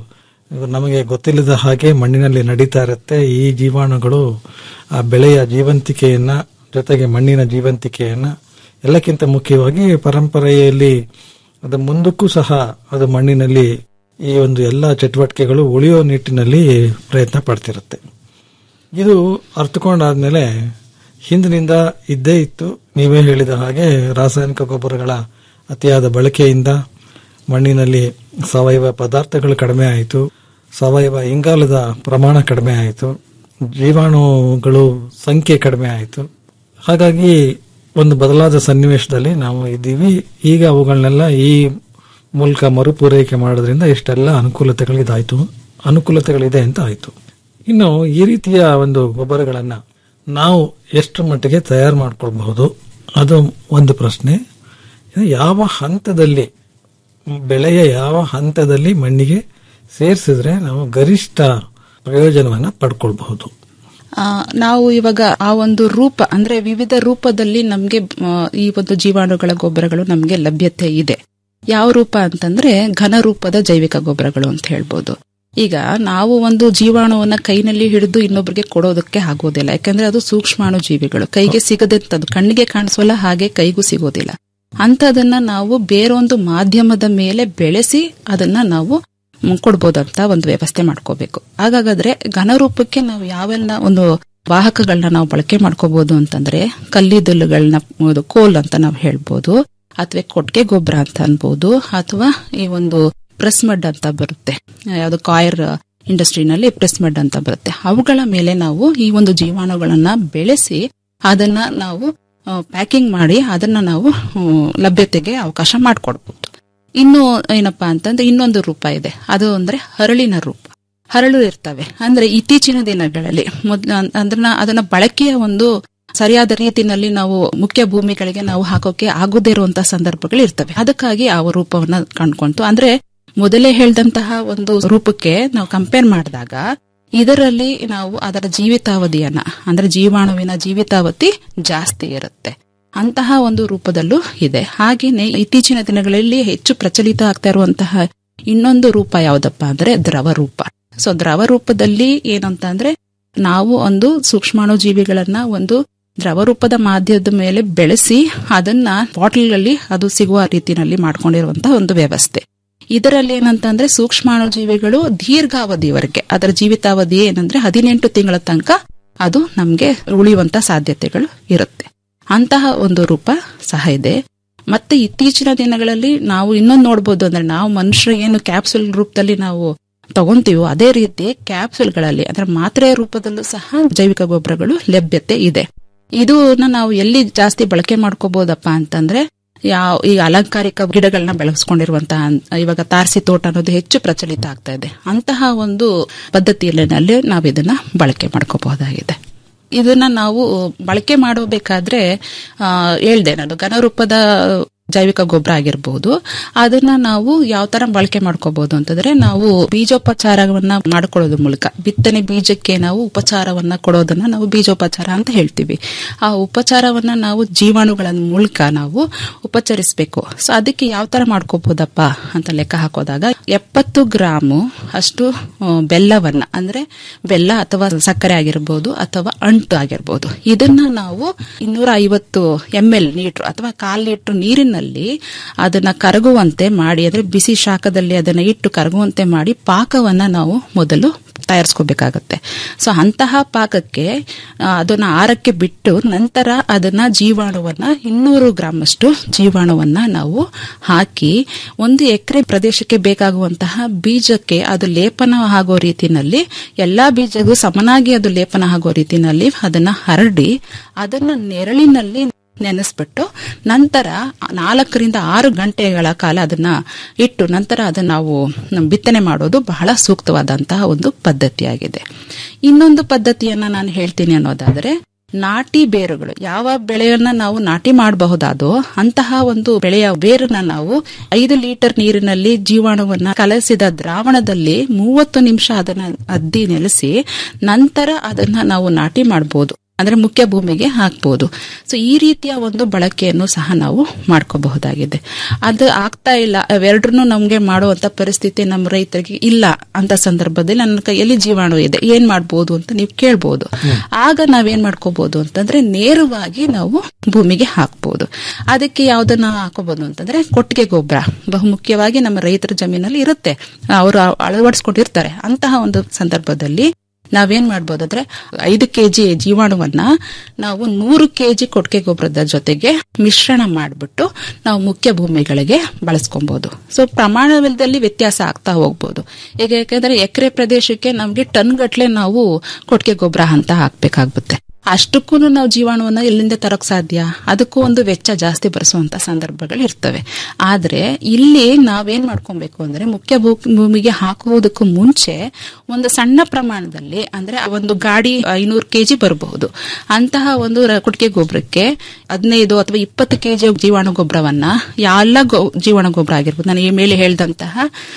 ನಮಗೆ ಗೊತ್ತಿಲ್ಲದ ಹಾಗೆ ಮಣ್ಣಿನಲ್ಲಿ ನಡೀತಾ ಇರುತ್ತೆ ಈ ಜೀವಾಣುಗಳು ಆ ಬೆಳೆಯ ಜೀವಂತಿಕೆಯನ್ನ ಜೊತೆಗೆ ಮಣ್ಣಿನ ಜೀವಂತಿಕೆಯನ್ನ ಎಲ್ಲಕ್ಕಿಂತ ಮುಖ್ಯವಾಗಿ ಪರಂಪರೆಯಲ್ಲಿ ಅದು ಮುಂದಕ್ಕೂ ಸಹ ಅದು ಮಣ್ಣಿನಲ್ಲಿ ಈ ಒಂದು ಎಲ್ಲ ಚಟುವಟಿಕೆಗಳು ಉಳಿಯೋ ನಿಟ್ಟಿನಲ್ಲಿ ಪ್ರಯತ್ನ ಪಡ್ತಿರುತ್ತೆ ಇದು ಅರ್ಥಕೊಂಡಾದ್ಮೇಲೆ ಹಿಂದಿನಿಂದ ಇದ್ದೇ ಇತ್ತು ನೀವೇ ಹೇಳಿದ ಹಾಗೆ ರಾಸಾಯನಿಕ ಗೊಬ್ಬರಗಳ ಅತಿಯಾದ ಬಳಕೆಯಿಂದ ಮಣ್ಣಿನಲ್ಲಿ ಸಾವಯವ ಪದಾರ್ಥಗಳು ಕಡಿಮೆ ಆಯಿತು ಸಾವಯವ ಇಂಗಾಲದ ಪ್ರಮಾಣ ಕಡಿಮೆ ಆಯಿತು ಜೀವಾಣುಗಳು ಸಂಖ್ಯೆ ಕಡಿಮೆ ಆಯಿತು ಹಾಗಾಗಿ ಒಂದು ಬದಲಾದ ಸನ್ನಿವೇಶದಲ್ಲಿ ನಾವು ಇದ್ದೀವಿ ಈಗ ಅವುಗಳನ್ನೆಲ್ಲ ಈ ಮೂಲಕ ಮರುಪೂರೈಕೆ ಮಾಡೋದ್ರಿಂದ ಇಷ್ಟೆಲ್ಲ ಅನುಕೂಲತೆಗಳಿದಾಯ್ತು ಅನುಕೂಲತೆಗಳಿದೆ ಅಂತ ಆಯ್ತು ಇನ್ನು ಈ ರೀತಿಯ ಒಂದು ಗೊಬ್ಬರಗಳನ್ನ ನಾವು ಎಷ್ಟು ಮಟ್ಟಿಗೆ ತಯಾರು ಮಾಡ್ಕೊಳ್ಬಹುದು ಅದು ಒಂದು ಪ್ರಶ್ನೆ ಇನ್ನು ಯಾವ ಹಂತದಲ್ಲಿ ಬೆಳೆಯ ಯಾವ ಹಂತದಲ್ಲಿ ಮಣ್ಣಿಗೆ ಸೇರಿಸಿದ್ರೆ ನಾವು ಗರಿಷ್ಠ ಪ್ರಯೋಜನವನ್ನ ಪಡ್ಕೊಳ್ಬಹುದು ಆ, ನಾವು ಇವಾಗ ಆ ಒಂದು ರೂಪ ಅಂದ್ರೆ ವಿವಿಧ ರೂಪದಲ್ಲಿ ನಮ್ಗೆ ಆ, ಈ ಒಂದು ಜೀವಾಣುಗಳ ಗೊಬ್ಬರಗಳು ನಮ್ಗೆ ಲಭ್ಯತೆ ಇದೆ ಯಾವ ರೂಪ ಅಂತಂದ್ರೆ ಘನ ರೂಪದ ಜೈವಿಕ ಗೊಬ್ಬರಗಳು ಅಂತ ಹೇಳ್ಬೋದು ಈಗ ನಾವು ಒಂದು ಜೀವಾಣುವನ್ನ ಕೈನಲ್ಲಿ ಹಿಡಿದು ಇನ್ನೊಬ್ಬರಿಗೆ ಕೊಡೋದಕ್ಕೆ ಆಗೋದಿಲ್ಲ ಯಾಕಂದ್ರೆ ಅದು ಸೂಕ್ಷ್ಮಾಣು ಜೀವಿಗಳು ಕೈಗೆ ಸಿಗದಂತದ್ದು ಕಣ್ಣಿಗೆ ಕಾಣಿಸೋಲ್ಲ ಹಾಗೆ ಕೈಗೂ ಸಿಗೋದಿಲ್ಲ ಅಂತದನ್ನ ನಾವು ಬೇರೊಂದು ಮಾಧ್ಯಮದ ಮೇಲೆ ಬೆಳೆಸಿ ಅದನ್ನ ನಾವು ಮ್, ಕೊಡ್ಬೋದಂತ ಒಂದು ವ್ಯವಸ್ಥೆ ಮಾಡ್ಕೋಬೇಕು ಹಾಗಾದ್ರೆ ಘನರೂಪಕ್ಕೆ ನಾವು ಯಾವೆಲ್ಲ ಒಂದು ವಾಹಕಗಳನ್ನ ನಾವು ಬಳಕೆ ಮಾಡ್ಕೋಬಹುದು ಅಂತಂದ್ರೆ ಕಲ್ಲಿದ್ದಲುಗಳನ್ನ ಒಂದು ಕೋಲ್ ಅಂತ ನಾವು ಹೇಳ್ಬೋದು ಅಥವಾ ಕೊಟ್ಟಿಗೆ ಗೊಬ್ಬರ ಅಂತ ಅನ್ಬೋದು ಅಥವಾ ಈ ಒಂದು ಪ್ರೆಸ್ ಮಡ್ ಅಂತ ಬರುತ್ತೆ ಯಾವುದು ಕಾಯರ್ ಇಂಡಸ್ಟ್ರಿನಲ್ಲಿ ಪ್ರೆಸ್ ಮಡ್ ಅಂತ ಬರುತ್ತೆ ಅವುಗಳ ಮೇಲೆ ನಾವು ಈ ಒಂದು ಜೀವಾಣುಗಳನ್ನ ಬೆಳೆಸಿ ಅದನ್ನ ನಾವು ಪ್ಯಾಕಿಂಗ್ ಮಾಡಿ ಅದನ್ನ ನಾವು ಹ್ಮ್, ಲಭ್ಯತೆಗೆ ಅವಕಾಶ ಮಾಡಿಕೊಡ್ಬೋದು ಇನ್ನು ಏನಪ್ಪಾ ಅಂತಂದ್ರೆ ಇನ್ನೊಂದು ರೂಪ ಇದೆ ಅದು ಅಂದ್ರೆ ಹರಳಿನ ರೂಪ ಹರಳು ಇರ್ತವೆ ಅಂದ್ರೆ ಇತ್ತೀಚಿನ ದಿನಗಳಲ್ಲಿ ಮೊದ್ಲು ಅನ್- ಅಂದ್ರೆ ಅದನ್ನ ಬಳಕೆಯ ಒಂದು ಸರಿಯಾದ ರೀತಿನಲ್ಲಿ ನಾವು ಮುಖ್ಯ ಭೂಮಿಗಳಿಗೆ ನಾವು ಹಾಕೋಕೆ ಆಗದೇ ಇರುವಂತಹ ಸಂದರ್ಭಗಳು ಇರ್ತವೆ ಅದಕ್ಕಾಗಿ ಆ ರೂಪವನ್ನ ಕಂಡ್ಕೊಂತು ಅಂದ್ರೆ ಮೊದಲೇ ಹೇಳ್ದಂತಹ ಒಂದು ರೂಪಕ್ಕೆ ನಾವು ಕಂಪೇರ್ ಮಾಡಿದಾಗ ಇದರಲ್ಲಿ ನಾವು ಅದರ ಜೀವಿತಾವಧಿಯನ್ನ ಅಂದ್ರೆ ಜೀವಾಣುವಿನ ಜೀವಿತಾವಧಿ ಜಾಸ್ತಿ ಇರುತ್ತೆ ಅಂತಹ ಒಂದು ರೂಪದಲ್ಲೂ ಇದೆ ಹಾಗೇನೆ ಇತ್ತೀಚಿನ ದಿನಗಳಲ್ಲಿ ಹೆಚ್ಚು ಪ್ರಚಲಿತ ಆಗ್ತಾ ಇರುವಂತಹ ಇನ್ನೊಂದು ರೂಪ ಯಾವ್ದಪ್ಪ ಅಂದ್ರೆ ದ್ರವ ರೂಪ ಸೊ ದ್ರವ ರೂಪದಲ್ಲಿ ಏನಂತ ಅಂದ್ರೆ ನಾವು ಒಂದು ಸೂಕ್ಷ್ಮಾಣು ಜೀವಿಗಳನ್ನ ಒಂದು ದ್ರವ ರೂಪದ ಮಾಧ್ಯಮದ ಮೇಲೆ ಬೆಳೆಸಿ ಅದನ್ನ ಬಾಟಲ್ಗಳಲ್ಲಿ ಅದು ಸಿಗುವ ರೀತಿನಲ್ಲಿ ಮಾಡ್ಕೊಂಡಿರುವಂತಹ ಒಂದು ವ್ಯವಸ್ಥೆ ಇದರಲ್ಲಿ ಏನಂತ ಅಂದ್ರೆ ಸೂಕ್ಷ್ಮಾಣು ಜೀವಿಗಳು ದೀರ್ಘಾವಧಿವರೆಗೆ ಅದರ ಜೀವಿತಾವಧಿ ಏನಂದ್ರೆ ಹದಿನೆಂಟು ತಿಂಗಳ ತನಕ ಅದು ನಮ್ಗೆ ಉಳಿಯುವಂತ ಸಾಧ್ಯತೆಗಳು ಇರುತ್ತೆ ಅಂತಹ ಒಂದು ರೂಪ ಸಹ ಇದೆ ಮತ್ತೆ ಇತ್ತೀಚಿನ ದಿನಗಳಲ್ಲಿ ನಾವು ಇನ್ನೊಂದು ನೋಡ್ಬೋದು ಅಂದ್ರೆ ನಾವು ಮನುಷ್ಯರು ಏನು ಕ್ಯಾಪ್ಸುಲ್ ರೂಪದಲ್ಲಿ ನಾವು ತಗೊಂತೀವೋ ಅದೇ ರೀತಿ ಕ್ಯಾಪ್ಸುಲ್ಗಳಲ್ಲಿ ಅಂದ್ರೆ ಮಾತ್ರೆಯ ರೂಪದಲ್ಲೂ ಸಹ ಜೈವಿಕ ಗೊಬ್ಬರಗಳು ಲಭ್ಯತೆ ಇದೆ ಇದನ್ನ ನಾವು ಎಲ್ಲಿ ಜಾಸ್ತಿ ಬಳಕೆ ಮಾಡ್ಕೋಬಹುದಪ್ಪ ಅಂತಂದ್ರೆ ಯಾವ ಈ ಅಲಂಕಾರಿಕ ಗಿಡಗಳನ್ನ ಬೆಳೆಸ್ಕೊಂಡಿರುವಂತಹ ಇವಾಗ ತಾರಸಿ ತೋಟ ಅನ್ನೋದು ಹೆಚ್ಚು ಪ್ರಚಲಿತ ಆಗ್ತಾ ಇದೆ ಅಂತಹ ಒಂದು ಪದ್ಧತಿಯಲ್ಲಿ ನಾವು ಇದನ್ನ ಬಳಕೆ ಮಾಡ್ಕೋಬಹುದಾಗಿದೆ ಇದನ್ನ ನಾವು ಬಳಕೆ ಮಾಡಬೇಕಾದ್ರೆ ಆ ಹೇಳ್ದೆ ನಾನು ಘನರೂಪದ ಜೈವಿಕ ಗೊಬ್ಬರ ಆಗಿರಬಹುದು ಅದನ್ನ ನಾವು ಯಾವ ತರ ಬಳಕೆ ಮಾಡ್ಕೋಬಹುದು ಅಂತಂದ್ರೆ ನಾವು ಬೀಜೋಪಚಾರವನ್ನ ಮಾಡ್ಕೊಳ್ಳೋದ್ರ ಮೂಲಕ ಬಿತ್ತನೆ ಬೀಜಕ್ಕೆ ನಾವು ಉಪಚಾರವನ್ನ ಕೊಡೋದನ್ನ ನಾವು ಬೀಜೋಪಚಾರ ಅಂತ ಹೇಳ್ತೀವಿ ಆ ಉಪಚಾರವನ್ನ ನಾವು ಜೀವಾಣುಗಳ ಮೂಲಕ ನಾವು ಉಪಚರಿಸಬೇಕು ಸೊ ಅದಕ್ಕೆ ಯಾವ ತರ ಮಾಡ್ಕೋಬಹುದಪ್ಪ ಅಂತ ಲೆಕ್ಕ ಹಾಕೋದಾಗ ಎಪ್ಪತ್ತು ಗ್ರಾಮು ಅಷ್ಟು ಆ, ಬೆಲ್ಲವನ್ನ ಅಂದ್ರೆ ಬೆಲ್ಲ ಅಥವಾ ಸಕ್ಕರೆ ಆಗಿರ್ಬೋದು ಅಥವಾ ಅಂಟು ಆಗಿರ್ಬೋದು ಇದನ್ನ ನಾವು ಇನ್ನೂರ ಐವತ್ತು ಎಂ ಎಲ್ ಲೀಟರ್ ಅಥವಾ ಕಾಲ್ ಲೀಟರ್ ನೀರಿನಲ್ಲಿ ಅದನ್ನ ಕರಗುವಂತೆ ಮಾಡಿ ಅಂದ್ರೆ ಬಿಸಿ ಶಾಖದಲ್ಲಿ ಅದನ್ನ ಇಟ್ಟು ಕರಗುವಂತೆ ಮಾಡಿ ಪಾಕವನ್ನ ನಾವು ಮೊದಲು ತಯಾರಿಸ್ಕೋಬೇಕಾಗತ್ತೆ ಸೊ ಅಂತಹ ಪಾಕಕ್ಕೆ ಆ, ಅದನ್ನ ಆರಕ್ಕೆ ಬಿಟ್ಟು ನಂತರ ಅದನ್ನ ಜೀವಾಣುವನ್ನ ಇನ್ನೂರು ಗ್ರಾಮ್ ಅಷ್ಟು ಜೀವಾಣುವನ್ನ ನಾವು ಹಾಕಿ ಒಂದು ಎಕರೆ ಪ್ರದೇಶಕ್ಕೆ ಬೇಕಾಗುವಂತಹ ಬೀಜಕ್ಕೆ ಅದು ಲೇಪನ ಆಗೋ ರೀತಿನಲ್ಲಿ ಎಲ್ಲಾ ಬೀಜಗೂ ಸಮನಾಗಿ ಅದು ಲೇಪನ ಆಗೋ ರೀತಿನಲ್ಲಿ ಅದನ್ನ ಹರಡಿ ಅದನ್ನ ನೆರಳಿನಲ್ಲಿ ನೆನೆಸ್ಬಿಟ್ಟು ನಂತರ ನಾಲ್ಕರಿಂದ ಆರು ಗಂಟೆಗಳ ಕಾಲ ಅದನ್ನ ಇಟ್ಟು ನಂತರ ಅದನ್ನ ನಾವು ಬಿತ್ತನೆ ಮಾಡೋದು ಬಹಳ ಸೂಕ್ತವಾದಂತಹ ಒಂದು ಪದ್ಧತಿಯಾಗಿದೆ ಇನ್ನೊಂದು ಪದ್ಧತಿಯನ್ನ ನಾನು ಹೇಳ್ತೀನಿ ಅನ್ನೋದಾದ್ರೆ ನಾಟಿ ಬೇರುಗಳು ಯಾವ ಬೆಳೆಯನ್ನ ನಾವು ನಾಟಿ ಮಾಡಬಹುದಾದೋ ಅಂತಹ ಒಂದು ಬೆಳೆಯ ಬೇರನ್ನ ನಾವು ಐದು ಲೀಟರ್ ನೀರಿನಲ್ಲಿ ಜೀವಾಣುವನ್ನ ಕಲಸಿದ ದ್ರಾವಣದಲ್ಲಿ ಮೂವತ್ತು ನಿಮಿಷ ಅದನ್ನ ಅದ್ದಿ ನೆಲೆಸಿ ನಂತರ ಅದನ್ನ ನಾವು ನಾಟಿ ಮಾಡಬಹುದು ಅಂದ್ರೆ ಮುಖ್ಯ ಭೂಮಿಗೆ ಹಾಕ್ಬೋದು ಸೊ ಈ ರೀತಿಯ ಒಂದು ಬಳಕೆಯನ್ನು ಸಹ ನಾವು ಮಾಡ್ಕೋಬಹುದಾಗಿದೆ ಅದು ಆಗ್ತಾ ಇಲ್ಲ ಅವೆರಡನ್ನು ನಮ್ಗೆ ಮಾಡುವಂತ ಪರಿಸ್ಥಿತಿ ನಮ್ಮ ರೈತರಿಗೆ ಇಲ್ಲ ಅಂತ ಸಂದರ್ಭದಲ್ಲಿ ನನ್ನ ಕೈಯಲ್ಲಿ ಜೀವಾಣು ಇದೆ ಏನ್ ಮಾಡ್ಬೋದು ಅಂತ ನೀವು ಕೇಳ್ಬೋದು ಆಗ ನಾವೇನ್ ಮಾಡ್ಕೋಬಹುದು ಅಂತಂದ್ರೆ ನೇರವಾಗಿ ನಾವು ಭೂಮಿಗೆ ಹಾಕ್ಬೋದು ಅದಕ್ಕೆ ಯಾವ್ದನ್ನ ಹಾಕೋಬಹುದು ಅಂತಂದ್ರೆ ಕೊಟ್ಟಿಗೆ ಗೊಬ್ಬರ ಬಹುಮುಖ್ಯವಾಗಿ ನಮ್ಮ ರೈತರ ಜಮೀನಲ್ಲಿ ಇರುತ್ತೆ ಅವರು ಅಳವಡಿಸ್ಕೊಂಡಿರ್ತಾರೆ ಅಂತಹ ಒಂದು ಸಂದರ್ಭದಲ್ಲಿ ನಾವೇನ್ ಮಾಡ್ಬೋದು ಅಂದ್ರೆ ಐದು ಕೆಜಿ ಜೀವಾಣುವನ್ನ ನಾವು ನೂರು ಕೆಜಿ ಕೊಟ್ಟಿಗೆ ಗೊಬ್ಬರದ ಜೊತೆಗೆ ಮಿಶ್ರಣ ಮಾಡಿಬಿಟ್ಟು ನಾವು ಮುಖ್ಯ ಭೂಮಿಗಳಿಗೆ ಬಳಸ್ಕೊಬಹುದು ಸೊ ಪ್ರಮಾಣದಲ್ಲಿ ವ್ಯತ್ಯಾಸ ಆಗ್ತಾ ಹೋಗ್ಬೋದು ಈಗ ಯಾಕಂದ್ರೆ ಎಕರೆ ಪ್ರದೇಶಕ್ಕೆ ನಮ್ಗೆ ಟನ್ ಗಟ್ಲೆ ನಾವು ಕೊಟ್ಟಿಗೆ ಗೊಬ್ಬರ ಅಂತ ಹಾಕ್ಬೇಕಾಗುತ್ತೆ ಅಷ್ಟಕ್ಕೂ ನಾವು ಜೀವಾಣುವನ್ನ ಎಲ್ಲಿಂದ ತರಕ್ ಸಾಧ್ಯ ಅದಕ್ಕೂ ಒಂದು ವೆಚ್ಚ ಜಾಸ್ತಿ ಬರೆಸುವಂತ ಸಂದರ್ಭಗಳು ಇರ್ತವೆ ಆದ್ರೆ ಇಲ್ಲಿ ನಾವೇನ್ ಮಾಡ್ಕೊಬೇಕು ಅಂದ್ರೆ ಮುಖ್ಯ ಭೂ- ಭೂಮಿಗೆ ಹಾಕುವುದಕ್ಕೂ ಮುಂಚೆ ಒಂದು ಸಣ್ಣ ಪ್ರಮಾಣದಲ್ಲಿ ಅಂದ್ರೆ ಒಂದು ಗಾಡಿ ಐನೂರು ಕೆಜಿ ಬರಬಹುದು ಅಂತಹ ಒಂದು ರ- ಕೊಟ್ಟಿಗೆ ಗೊಬ್ಬರಕ್ಕೆ ಹದಿನೈದು ಅಥವಾ ಇಪ್ಪತ್ತು ಕೆಜಿ ಜೀವಾಣು ಗೊಬ್ಬರವನ್ನ ಎಲ್ಲ ಗೊ- ಜೀವಾಣು ಗೊಬ್ಬರ ಆಗಿರ್ಬೋದು ನಾನು ಈ ಮೇಲೆ ಹೇಳಿದಂತಹ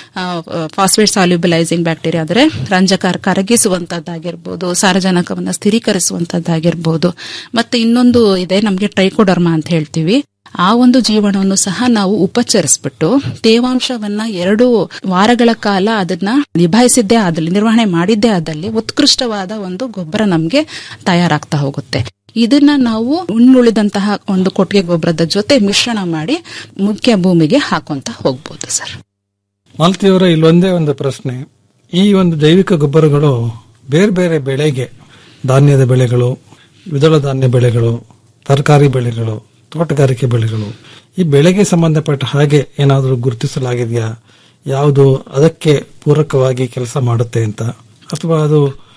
ಫಾಸ್ಫೇಟ್ ಸಾಲ್ಯುಬಲೈಸಿಂಗ್ ಬ್ಯಾಕ್ಟೀರಿಯಾ ಅಂದ್ರೆ ರಂಜಕ ಕರಗಿಸುವಂತದ್ದಾಗಿರ್ಬೋದು ಸಾರಜನಕವನ್ನ ಸ್ಥಿರೀಕರಿಸುವಂತದ್ದಾಗಿರ್ಬೋದು ಮತ್ತೆ ಇನ್ನೊಂದು ಇದೆ ನಮಗೆ ಟ್ರೈಕೋಡರ್ಮಾ ಅಂತ ಹೇಳ್ತೀವಿ ಆ ಒಂದು ಜೀವನವನ್ನು ಸಹ ನಾವು ಉಪಚರಿಸ್ಬಿಟ್ಟು ತೇವಾಂಶವನ್ನ ಎರಡು ವಾರಗಳ ಕಾಲ ಅದನ್ನ ನಿಭಾಯಿಸಿದ್ದೇ ಆದಲ್ಲಿ ನಿರ್ವಹಣೆ ಮಾಡಿದ್ದೇ ಆದಲ್ಲಿ ಉತ್ಕೃಷ್ಟವಾದ ಒಂದು ಗೊಬ್ಬರ ನಮಗೆ ತಯಾರಾಗ್ತಾ ಹೋಗುತ್ತೆ ಇದನ್ನ ನಾವು ಉಣ್ಣುಳಿದಂತಹ ಒಂದು ಕೊಟ್ಟಿಗೆ ಗೊಬ್ಬರದ ಜೊತೆ ಮಿಶ್ರಣ ಮಾಡಿ ಮುಖ್ಯ ಭೂಮಿಗೆ ಹಾಕೊಂತ ಹೋಗ್ಬೋದು ಸರ್ ಮಾಲತಿಯವರ ಇಲ್ಲೊಂದೇ ಒಂದು ಪ್ರಶ್ನೆ ಈ ಒಂದು ಜೈವಿಕ ಗೊಬ್ಬರಗಳು ಬೇರೆ ಬೇರೆ ಬೆಳೆಗೆ ಧಾನ್ಯದ ಬೆಳೆಗಳು ದ್ವಿದಳ ಧಾನ್ಯ ಬೆಳೆಗಳು ತರಕಾರಿ ಬೆಳೆಗಳು ತೋಟಗಾರಿಕೆ ಬೆಳೆಗಳು ಈ ಬೆಳೆಗೆ ಸಂಬಂಧಪಟ್ಟ ಹಾಗೆ ಏನಾದರೂ ಗುರುತಿಸಲಾಗಿದೆಯಾ ಯಾವುದು ಅದಕ್ಕೆ ಪೂರಕವಾಗಿ ಕೆಲಸ ಮಾಡುತ್ತೆ ಅಂತ ಅಥವಾ ಅದು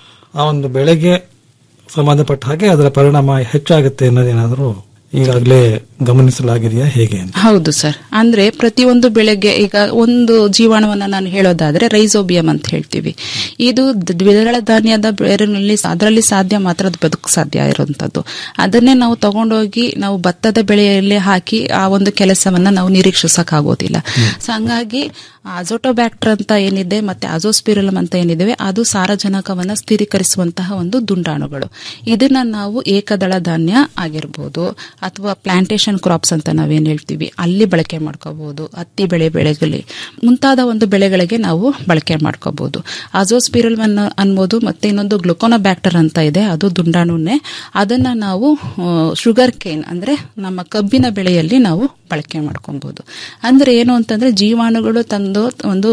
ಆ ಒಂದು ಬೆಳೆಗೆ ಸಂಬಂಧಪಟ್ಟ ಹಾಗೆ ಅದರ ಪರಿಣಾಮ ಹೆಚ್ಚಾಗುತ್ತೆ ಅನ್ನೋದೇನಾದರೂ ಈಗಾಗಲೇ ಗಮನಿಸಲಾಗಿದೆಯಾ ಹೇಗೆ ಅಂತ ಹೌದು ಸರ್ ಅಂದ್ರೆ ಪ್ರತಿಯೊಂದು ಬೆಳೆಗೆ ಈಗ ಒಂದು ಜೀವಾಣುವನ್ನ ನಾನು ಹೇಳೋದಾದ್ರೆ ರೈಸೋಬಿಯಂ ಅಂತ ಹೇಳ್ತೀವಿ ಇದು ದ್- ದ್ವಿದಳ ಧಾನ್ಯದ ಬೇರಿನಲ್ಲಿ ಅದರಲ್ಲಿ ಸಾಧ್ಯ ಮಾತ್ರ ಅದು ಬದುಕು ಸಾಧ್ಯ ಇರುವಂತದ್ದು ಅದನ್ನೇ ನಾವು ತಗೊಂಡೋಗಿ ನಾವು ಭತ್ತದ ಬೆಳೆಯಲ್ಲಿ ಹಾಕಿ ಆ ಒಂದು ಕೆಲಸವನ್ನ ನಾವು ನಿರೀಕ್ಷಿಸಕ್ ಆಗೋದಿಲ್ಲ ಸೊ ಹಂಗಾಗಿ ಅಜೋಟೋಬ್ಯಾಕ್ಟರ್ ಅಂತ ಏನಿದೆ ಮತ್ತೆ ಅಜೋಸ್ಪಿರಲಮ್ ಅಂತ ಏನಿದೆ ಅದು ಸಾರಜನಕವನ್ನ ಸ್ಥಿರೀಕರಿಸುವಂತಹ ಒಂದು ದುಂಡಾಣುಗಳು ಇದನ್ನ ನಾವು ಏಕದಳ ಧಾನ್ಯ ಆಗಿರ್ಬೋದು ಅಥವಾ ಪ್ಲಾಂಟೇಶನ್ ಕ್ರಾಪ್ಸ್ ಅಂತ ನಾವೇನ್ ಹೇಳ್ತೀವಿ ಅಲ್ಲಿ ಬಳಕೆ ಮಾಡ್ಕೋಬಹುದು ಹತ್ತಿ ಬೆಳೆ ಬೆಳೆಗಲಿ ಮುಂತಾದ ಒಂದು ಬೆಳೆಗಳಿಗೆ ನಾವು ಬಳಕೆ ಮಾಡ್ಕೋಬಹುದು ಅಜೋಸ್ಪಿರಲ್ ಅನ್ಬೋದು ಮತ್ತೆ ಇನ್ನೊಂದು ಗ್ಲುಕೋನೋಬ್ಯಾಕ್ಟರ್ ಅಂತ ಇದೆ ಅದು ದುಂಡಾಣುನೇ ಅದನ್ನ ನಾವು ಶುಗರ್ ಕೇನ್ ಅಂದ್ರೆ ನಮ್ಮ ಕಬ್ಬಿನ ಬೆಳೆಯಲ್ಲಿ ನಾವು ಬಳಕೆ ಮಾಡ್ಕೊಬಹುದು ಅಂದ್ರೆ ಏನು ಅಂತಂದ್ರೆ ಜೀವಾಣುಗಳು ತಂದು ಒಂದು